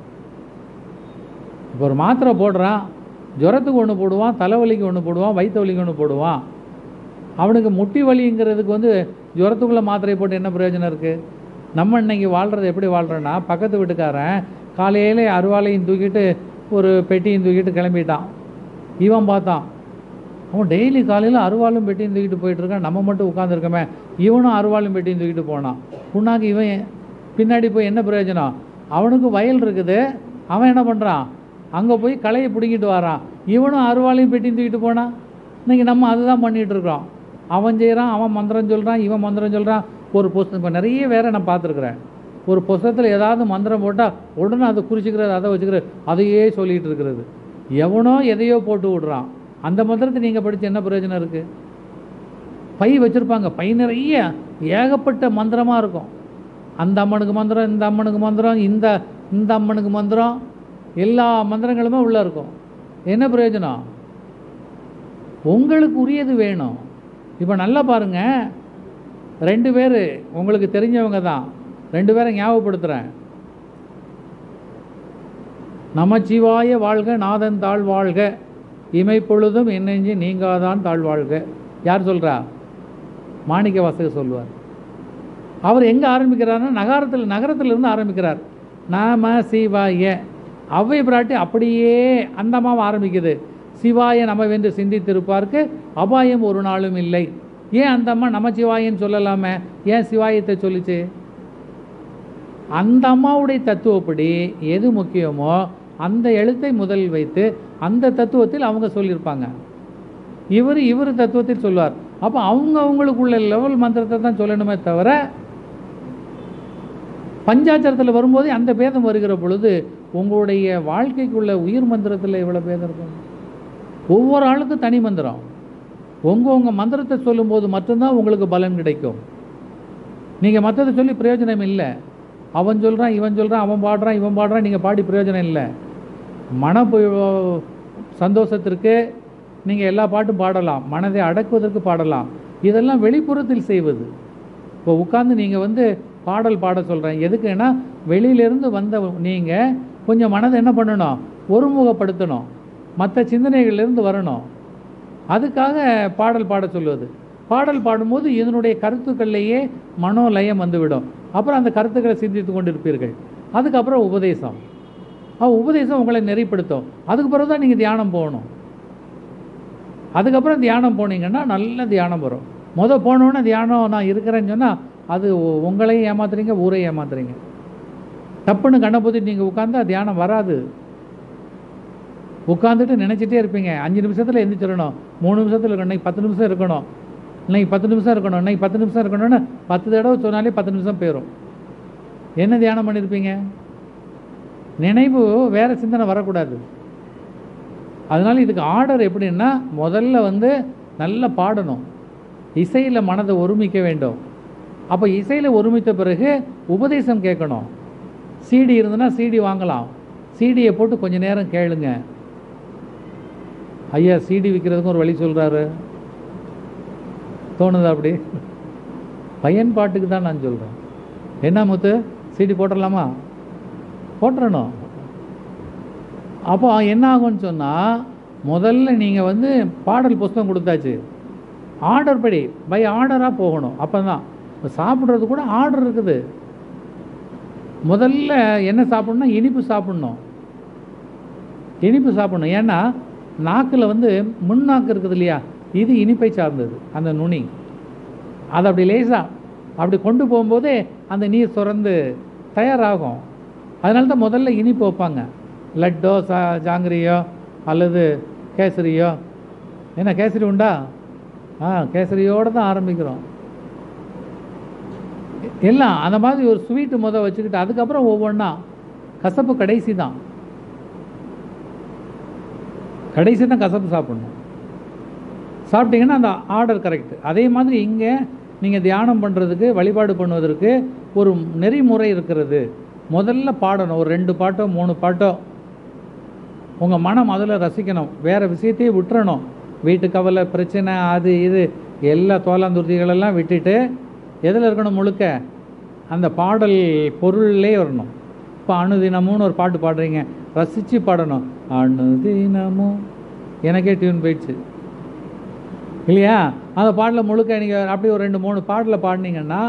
இப்போ ஒரு மாத்திரை போடுறான் ஜுரத்துக்கு ஒன்று போடுவான் தலைவலிக்கு ஒன்று போடுவான் வயிற்று வலிக்கு ஒன்று போடுவான் அவனுக்கு முட்டி வலிங்கிறதுக்கு வந்து ஜுரத்துக்குள்ளே மாத்திரை போட்டு என்ன பிரயோஜனம் இருக்குது நம்ம இன்னைக்கு வாழ்கிறது எப்படி வாழ்கிறோன்னா பக்கத்து வீட்டுக்காரன் காலையிலே அருவாளையும் தூக்கிட்டு ஒரு பெட்டியும் தூக்கிட்டு கிளம்பிட்டான் இவன் பார்த்தான் அவன் டெய்லி காலையில் அருவாளும் பெட்டியும் தூக்கிட்டு போயிட்டு இருக்கான் நம்ம மட்டும் உட்காந்துருக்கோமே இவனும் அருவாளும் பெட்டியும் தூக்கிட்டு போனான் புண்ணாக்கு இவன் பின்னாடி போய் என்ன பிரயோஜனம் அவனுக்கு வயல் இருக்குது அவன் என்ன பண்ணுறான் அங்கே போய் களையை பிடுங்கிட்டு வரான் இவனும் அருவாளையும் பெட்டியும் தூக்கிட்டு போனான் இன்னைக்கு நம்ம அதுதான் பண்ணிகிட்டு இருக்கிறோம் அவன் செய்கிறான் அவன் மந்திரம் சொல்கிறான் இவன் மந்திரம் சொல்கிறான் ஒரு புஸ்தகம் இப்போ நிறைய வேற நான் பார்த்துருக்குறேன் ஒரு புஸ்தகத்தில் ஏதாவது மந்திரம் போட்டால் உடனே அதை குறிச்சிக்கிறது அதை வச்சுக்கிறது அதையே சொல்லிகிட்டு இருக்கிறது எவனோ எதையோ போட்டு விடுறான் அந்த மந்திரத்தை நீங்கள் படித்து என்ன பிரயோஜனம் இருக்குது பை வச்சுருப்பாங்க பை நிறைய ஏகப்பட்ட மந்திரமாக இருக்கும் அந்த அம்மனுக்கு மந்திரம் இந்த அம்மனுக்கு மந்திரம் இந்த இந்த அம்மனுக்கு மந்திரம் எல்லா மந்திரங்களுமே உள்ளே இருக்கும் என்ன பிரயோஜனம் உங்களுக்கு உரியது வேணும் இப்போ நல்லா பாருங்க ரெண்டு பேர் உங்களுக்கு தெரிஞ்சவங்க தான் ரெண்டு பேரை ஞாபகப்படுத்துகிறேன் நமச்சிவாய வாழ்க நாதன் தாழ் வாழ்க இமைப்பொழுதும் என்னெஞ்சு நீங்காதான் தாழ் வாழ்க யார் சொல்கிறா மாணிக்க வாசகர் சொல்லுவார் அவர் எங்கே ஆரம்பிக்கிறாருன்னா நகரத்தில் நகரத்தில் இருந்து ஆரம்பிக்கிறார் நாம சிவாய அவ்வை பிராட்டி அப்படியே அந்தமாவும் ஆரம்பிக்குது சிவாய நமவென்று சிந்தித்திருப்பார்க்கு அபாயம் ஒரு நாளும் இல்லை ஏன் அந்த அம்மா நமச்சிவாயன்னு சொல்லலாமே ஏன் சிவாயத்தை சொல்லிச்சு அந்த அம்மாவுடைய தத்துவப்படி எது முக்கியமோ அந்த எழுத்தை முதல் வைத்து அந்த தத்துவத்தில் அவங்க சொல்லியிருப்பாங்க இவர் இவர் தத்துவத்தில் சொல்லுவார் அப்போ அவங்க அவங்களுக்குள்ள லெவல் மந்திரத்தை தான் சொல்லணுமே தவிர பஞ்சாச்சரத்தில் வரும்போது அந்த பேதம் வருகிற பொழுது உங்களுடைய வாழ்க்கைக்குள்ள உயிர் மந்திரத்தில் எவ்வளோ பேதம் இருக்கும் ஒவ்வொரு ஆளுக்கும் தனி மந்திரம் உங்கள் உங்கள் மந்திரத்தை சொல்லும்போது மட்டும்தான் உங்களுக்கு பலன் கிடைக்கும் நீங்கள் மற்றதை சொல்லி பிரயோஜனம் இல்லை அவன் சொல்கிறான் இவன் சொல்கிறான் அவன் பாடுறான் இவன் பாடுறான் நீங்கள் பாடி பிரயோஜனம் இல்லை மன பு- சந்தோஷத்திற்கு நீங்கள் எல்லா பாட்டும் பாடலாம் மனதை அடக்குவதற்கு பாடலாம் இதெல்லாம் வெளிப்புறத்தில் செய்வது இப்போ உட்காந்து நீங்கள் வந்து பாடல் பாட சொல்கிறேன் எதுக்குன்னா வெளியிலேருந்து வந்த நீங்கள் கொஞ்சம் மனதை என்ன பண்ணணும் ஒருமுகப்படுத்தணும் மற்ற சிந்தனைகள்லேருந்து வரணும் அதுக்காக பாடல் பாட சொல்லுவது பாடல் பாடும்போது இதனுடைய கருத்துக்கள்லேயே மனோலயம் வந்துவிடும் அப்புறம் அந்த கருத்துக்களை சிந்தித்து கொண்டிருப்பீர்கள் அதுக்கப்புறம் உபதேசம் ஆ உபதேசம் உங்களை நெறிப்படுத்தும் அதுக்கு பிறகு தான் நீங்கள் தியானம் போகணும் அதுக்கப்புறம் தியானம் போனீங்கன்னா நல்ல தியானம் வரும் முத போனோன்னே தியானம் நான் இருக்கிறேன்னு சொன்னால் அது உ- உங்களையும் ஏமாத்துறீங்க ஊரையும் ஏமாத்துறீங்க தப்புன்னு கண்ணை பொத்திட்டு நீங்கள் உட்காந்தா தியானம் வராது உட்காந்துட்டு நினச்சிட்டே இருப்பீங்க அஞ்சு நிமிஷத்தில் எந்திரிச்சிடணும் மூணு நிமிஷத்தில் இருக்கணும் இன்னைக்கு பத்து நிமிஷம் இருக்கணும் இன்னைக்கு பத்து நிமிஷம் இருக்கணும் இன்னைக்கு பத்து நிமிஷம் இருக்கணும்னு பத்து தடவை சொன்னாலே பத்து நிமிஷம் போயிடும் என்ன தியானம் பண்ணியிருப்பீங்க நினைவு வேற சிந்தனை வரக்கூடாது அதனால இதுக்கு ஆர்டர் எப்படின்னா முதல்ல வந்து நல்லா பாடணும் இசையில் மனதை ஒருமிக்க வேண்டும் அப்போ இசையில் ஒருமித்த பிறகு உபதேசம் கேட்கணும் சிடி இருந்ததுன்னா சிடி வாங்கலாம் சிடியை போட்டு கொஞ்ச நேரம் கேளுங்க ஐயா சிடி விற்கிறதுக்கும் ஒரு வழி சொல்கிறாரு தோணுதா அப்படி பயன்பாட்டுக்கு தான் நான் சொல்கிறேன் என்ன முத்து சிடி போட்டுடலாமா போட்டுறணும் அப்போ என்ன ஆகும்னு சொன்னால் முதல்ல நீங்கள் வந்து பாடல் புஸ்தகம் கொடுத்தாச்சு ஆர்டர் படி பை ஆர்டராக போகணும் அப்போ தான் இப்போ சாப்பிட்றது கூட ஆர்டர் இருக்குது முதல்ல என்ன சாப்பிடணும் இனிப்பு சாப்பிடணும் இனிப்பு சாப்பிடணும் ஏன்னா நாக்கில் வந்து முன்னாக்கு இருக்குது இல்லையா இது இனிப்பை சார்ந்தது அந்த நுனி அது அப்படி லேசாக அப்படி கொண்டு போகும்போதே அந்த நீர் சுரந்து தயாராகும் அதனால தான் முதல்ல இனிப்பு வைப்பாங்க லட்டோ சா ஜாங்கிரியோ அல்லது கேசரியோ என்ன கேசரி உண்டா ஆ கேசரியோடு தான் ஆரம்பிக்கிறோம் எல்லாம் அந்த மாதிரி ஒரு ஸ்வீட்டு முத வச்சுக்கிட்டு அதுக்கப்புறம் ஒவ்வொன்றா கசப்பு கடைசி தான் கடைசி தான் கசப்பு சாப்பிடணும் சாப்பிட்டீங்கன்னா அந்த ஆர்டர் கரெக்ட் அதே மாதிரி இங்கே நீங்கள் தியானம் பண்ணுறதுக்கு வழிபாடு பண்ணுவதற்கு ஒரு நெறிமுறை இருக்கிறது முதல்ல பாடணும் ஒரு ரெண்டு பாட்டோ மூணு பாட்டோ உங்கள் மனம் அதில் ரசிக்கணும் வேறு விஷயத்தையே விட்டுறணும் வீட்டு கவலை பிரச்சனை அது இது எல்லா தோலாந்துருத்திகளெல்லாம் விட்டுட்டு எதில் இருக்கணும் முழுக்க அந்த பாடல் பொருள்லே வரணும் இப்போ அணுதினமும்னு ஒரு பாட்டு பாடுறீங்க ரசித்து பாடணும் அணுதினமும் எனக்கே டியூன் போயிடுச்சு இல்லையா அந்த பாடலை முழுக்க நீங்கள் அப்படி ஒரு ரெண்டு மூணு பாடலை பாடினீங்கன்னா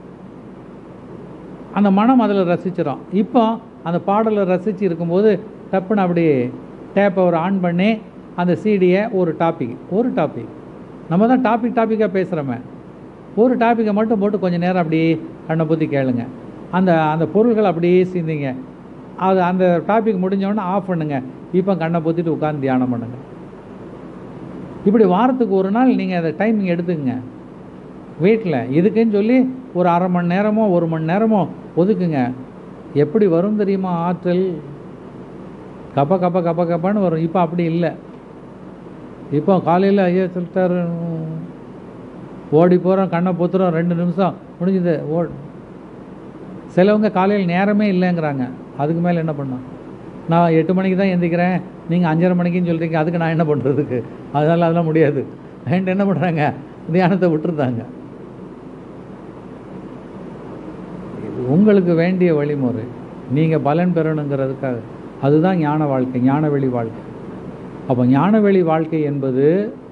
அந்த மனம் அதில் ரசிச்சிடும் இப்போ அந்த பாடலை ரசித்து இருக்கும்போது டப்புன்னு அப்படி டேப்பை ஒரு ஆன் பண்ணி அந்த சீடியை ஒரு டாபிக் ஒரு டாபிக் நம்ம தான் டாபிக் டாப்பிக்காக பேசுகிறோமே ஒரு டாப்பிக்கை மட்டும் போட்டு கொஞ்சம் நேரம் அப்படியே கண்ணை பற்றி கேளுங்க அந்த அந்த பொருள்கள் அப்படியே சிந்திங்க அது அந்த டாபிக் முடிஞ்சவொடனே ஆஃப் பண்ணுங்க இப்போ கண்ணை பொத்திட்டு உட்காந்து தியானம் பண்ணுங்க இப்படி வாரத்துக்கு ஒரு நாள் நீங்கள் அந்த டைமிங் எடுத்துக்கங்க வீட்டில் இதுக்குன்னு சொல்லி ஒரு அரை மணி நேரமோ ஒரு மணி நேரமோ ஒதுக்குங்க எப்படி வரும் தெரியுமா ஆற்றல் கப்ப கப்ப கப்ப கப்பான்னு வரும் இப்போ அப்படி இல்லை இப்போ காலையில் ஐயா சொல்லிட்டாரு ஓடி போகிறோம் கண்ணை பொத்துறோம் ரெண்டு நிமிஷம் முடிஞ்சுது ஓ சிலவங்க காலையில் நேரமே இல்லைங்கிறாங்க அதுக்கு மேலே என்ன பண்ணோம் நான் எட்டு மணிக்கு தான் எந்திக்கிறேன் நீங்கள் அஞ்சரை மணிக்குன்னு சொல்கிறீங்க அதுக்கு நான் என்ன பண்ணுறதுக்கு அதனால் அதெல்லாம் முடியாது ரெண்டு என்ன பண்ணுறாங்க தியானத்தை விட்டுருந்தாங்க உங்களுக்கு வேண்டிய வழிமுறை நீங்கள் பலன் பெறணுங்கிறதுக்காக அதுதான் ஞான வாழ்க்கை ஞானவெளி வாழ்க்கை அப்போ ஞானவெளி வாழ்க்கை என்பது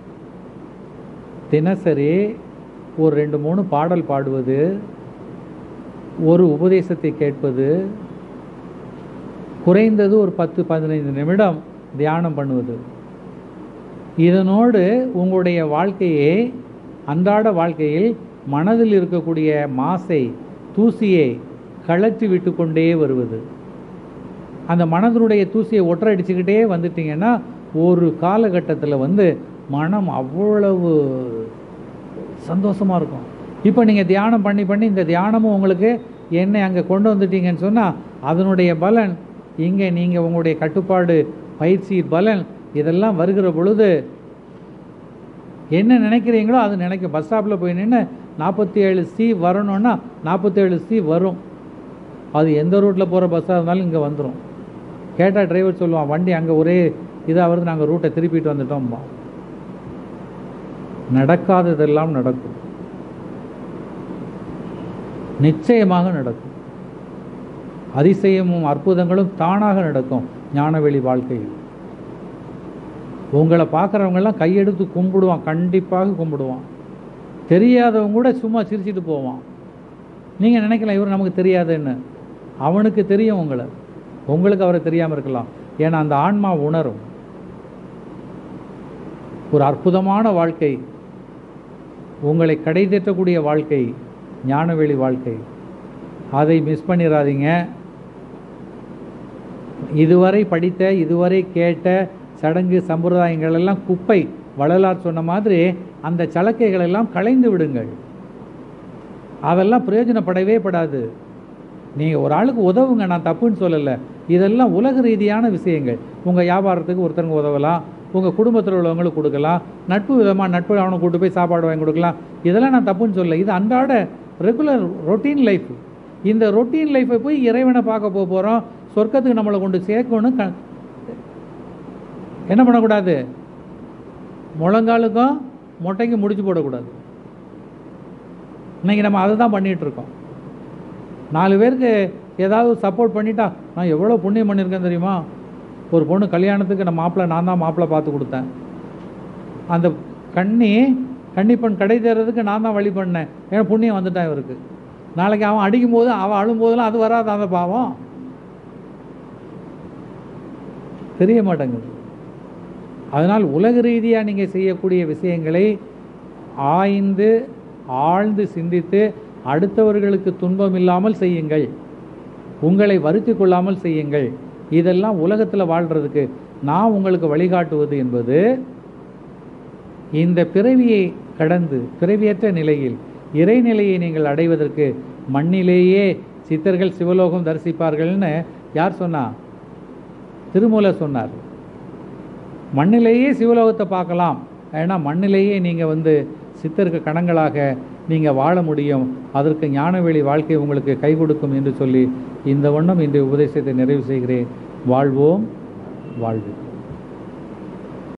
தினசரி ஒரு ரெண்டு மூணு பாடல் பாடுவது ஒரு உபதேசத்தை கேட்பது குறைந்தது ஒரு பத்து பதினைந்து நிமிடம் தியானம் பண்ணுவது இதனோடு உங்களுடைய வாழ்க்கையை அன்றாட வாழ்க்கையில் மனதில் இருக்கக்கூடிய மாசை தூசியை கழற்றி விட்டு கொண்டே வருவது அந்த மனதினுடைய தூசியை ஒற்றடிச்சுக்கிட்டே வந்துட்டீங்கன்னா ஒரு காலகட்டத்தில் வந்து மனம் அவ்வளவு சந்தோஷமாக இருக்கும் இப்போ நீங்கள் தியானம் பண்ணி பண்ணி இந்த தியானமும் உங்களுக்கு என்னை அங்கே கொண்டு வந்துட்டீங்கன்னு சொன்னால் அதனுடைய பலன் இங்கே நீங்கள் உங்களுடைய கட்டுப்பாடு பயிற்சி பலன் இதெல்லாம் வருகிற பொழுது என்ன நினைக்கிறீங்களோ அது நினைக்கும் பஸ் ஸ்டாப்பில் போய் நின்று நாற்பத்தி ஏழு சி வரணும்னா நாற்பத்தேழு சி வரும் அது எந்த ரூட்டில் போகிற பஸ்ஸாக இருந்தாலும் இங்கே வந்துடும் கேட்டால் டிரைவர் சொல்லுவான் வண்டி அங்கே ஒரே இதாக வருது நாங்கள் ரூட்டை திருப்பிட்டு வந்துட்டோம்பா நடக்காததெல்லாம் நடக்கும் நிச்சயமாக நடக்கும் அதிசயமும் அற்புதங்களும் தானாக நடக்கும் ஞானவெளி வாழ்க்கையில் உங்களை பார்க்குறவங்கெல்லாம் கையெடுத்து கும்பிடுவான் கண்டிப்பாக கும்பிடுவான் தெரியாதவங்க கூட சும்மா சிரிச்சிட்டு போவான் நீங்கள் நினைக்கலாம் இவர் நமக்கு தெரியாதுன்னு அவனுக்கு தெரியும் உங்களை உங்களுக்கு அவரை தெரியாமல் இருக்கலாம் ஏன்னா அந்த ஆன்மா உணரும் ஒரு அற்புதமான வாழ்க்கை உங்களை கடை தேற்றக்கூடிய வாழ்க்கை ஞானவெளி வாழ்க்கை அதை மிஸ் பண்ணிடாதீங்க இதுவரை படித்த இதுவரை கேட்ட சடங்கு சம்பிரதாயங்கள் எல்லாம் குப்பை வள்ளலார் சொன்ன மாதிரி அந்த சலக்கைகள் எல்லாம் களைந்து விடுங்கள் அதெல்லாம் பிரயோஜனப்படவே படாது நீங்கள் ஒரு ஆளுக்கு உதவுங்க நான் தப்புன்னு சொல்லலை இதெல்லாம் உலக ரீதியான விஷயங்கள் உங்கள் வியாபாரத்துக்கு ஒருத்தருங்க உதவலாம் உங்கள் குடும்பத்தில் உள்ளவங்களுக்கு கொடுக்கலாம் நட்பு விதமாக நட்பு அவனை கூட்டு போய் சாப்பாடு வாங்கி கொடுக்கலாம் இதெல்லாம் நான் தப்புன்னு சொல்லலை இது அன்றாட ரெகுலர் ரொட்டீன் லைஃப் இந்த ரொட்டீன் லைஃப்பை போய் இறைவனை பார்க்க போக போகிறோம் சொர்க்கத்துக்கு நம்மளை கொண்டு சேர்க்கணும் க என்ன பண்ணக்கூடாது முழங்காலுக்கும் மொட்டைக்கும் முடிச்சு போடக்கூடாது இன்னைக்கு நம்ம அதை தான் பண்ணிகிட்டு இருக்கோம் நாலு பேருக்கு ஏதாவது சப்போர்ட் பண்ணிட்டா நான் எவ்வளோ புண்ணியம் பண்ணியிருக்கேன் தெரியுமா ஒரு பொண்ணு கல்யாணத்துக்கு நான் மாப்பிள்ளை நான் தான் மாப்பிள்ளை பார்த்து கொடுத்தேன் அந்த கண்ணி கன்னிப்பெண் கடை தேர்றதுக்கு நான் தான் வழி பண்ணேன் ஏன்னா புண்ணியம் வந்துட்டான் இவருக்கு நாளைக்கு அவன் அடிக்கும் போது அவன் அழும் போதெல்லாம் அது வராது அந்த பாவம் தெரிய மாட்டேங்குது அதனால் உலக ரீதியாக நீங்கள் செய்யக்கூடிய விஷயங்களை ஆய்ந்து ஆழ்ந்து சிந்தித்து அடுத்தவர்களுக்கு துன்பம் இல்லாமல் செய்யுங்கள் உங்களை வருத்தி கொள்ளாமல் செய்யுங்கள் இதெல்லாம் உலகத்தில் வாழ்கிறதுக்கு நான் உங்களுக்கு வழிகாட்டுவது என்பது இந்த பிறவியை கடந்து பிறவியற்ற நிலையில் இறைநிலையை நீங்கள் அடைவதற்கு மண்ணிலேயே சித்தர்கள் சிவலோகம் தரிசிப்பார்கள்னு யார் சொன்னா திருமூலர் சொன்னார் மண்ணிலேயே சிவலோகத்தை பார்க்கலாம் ஏன்னா மண்ணிலேயே நீங்கள் வந்து சித்தருக்கு கணங்களாக நீங்கள் வாழ முடியும் அதற்கு ஞானவெளி வாழ்க்கை உங்களுக்கு கை கொடுக்கும் என்று சொல்லி இந்த வண்ணம் இன்றைய உபதேசத்தை நிறைவு செய்கிறேன் வாழ்வோம் வாழ்வு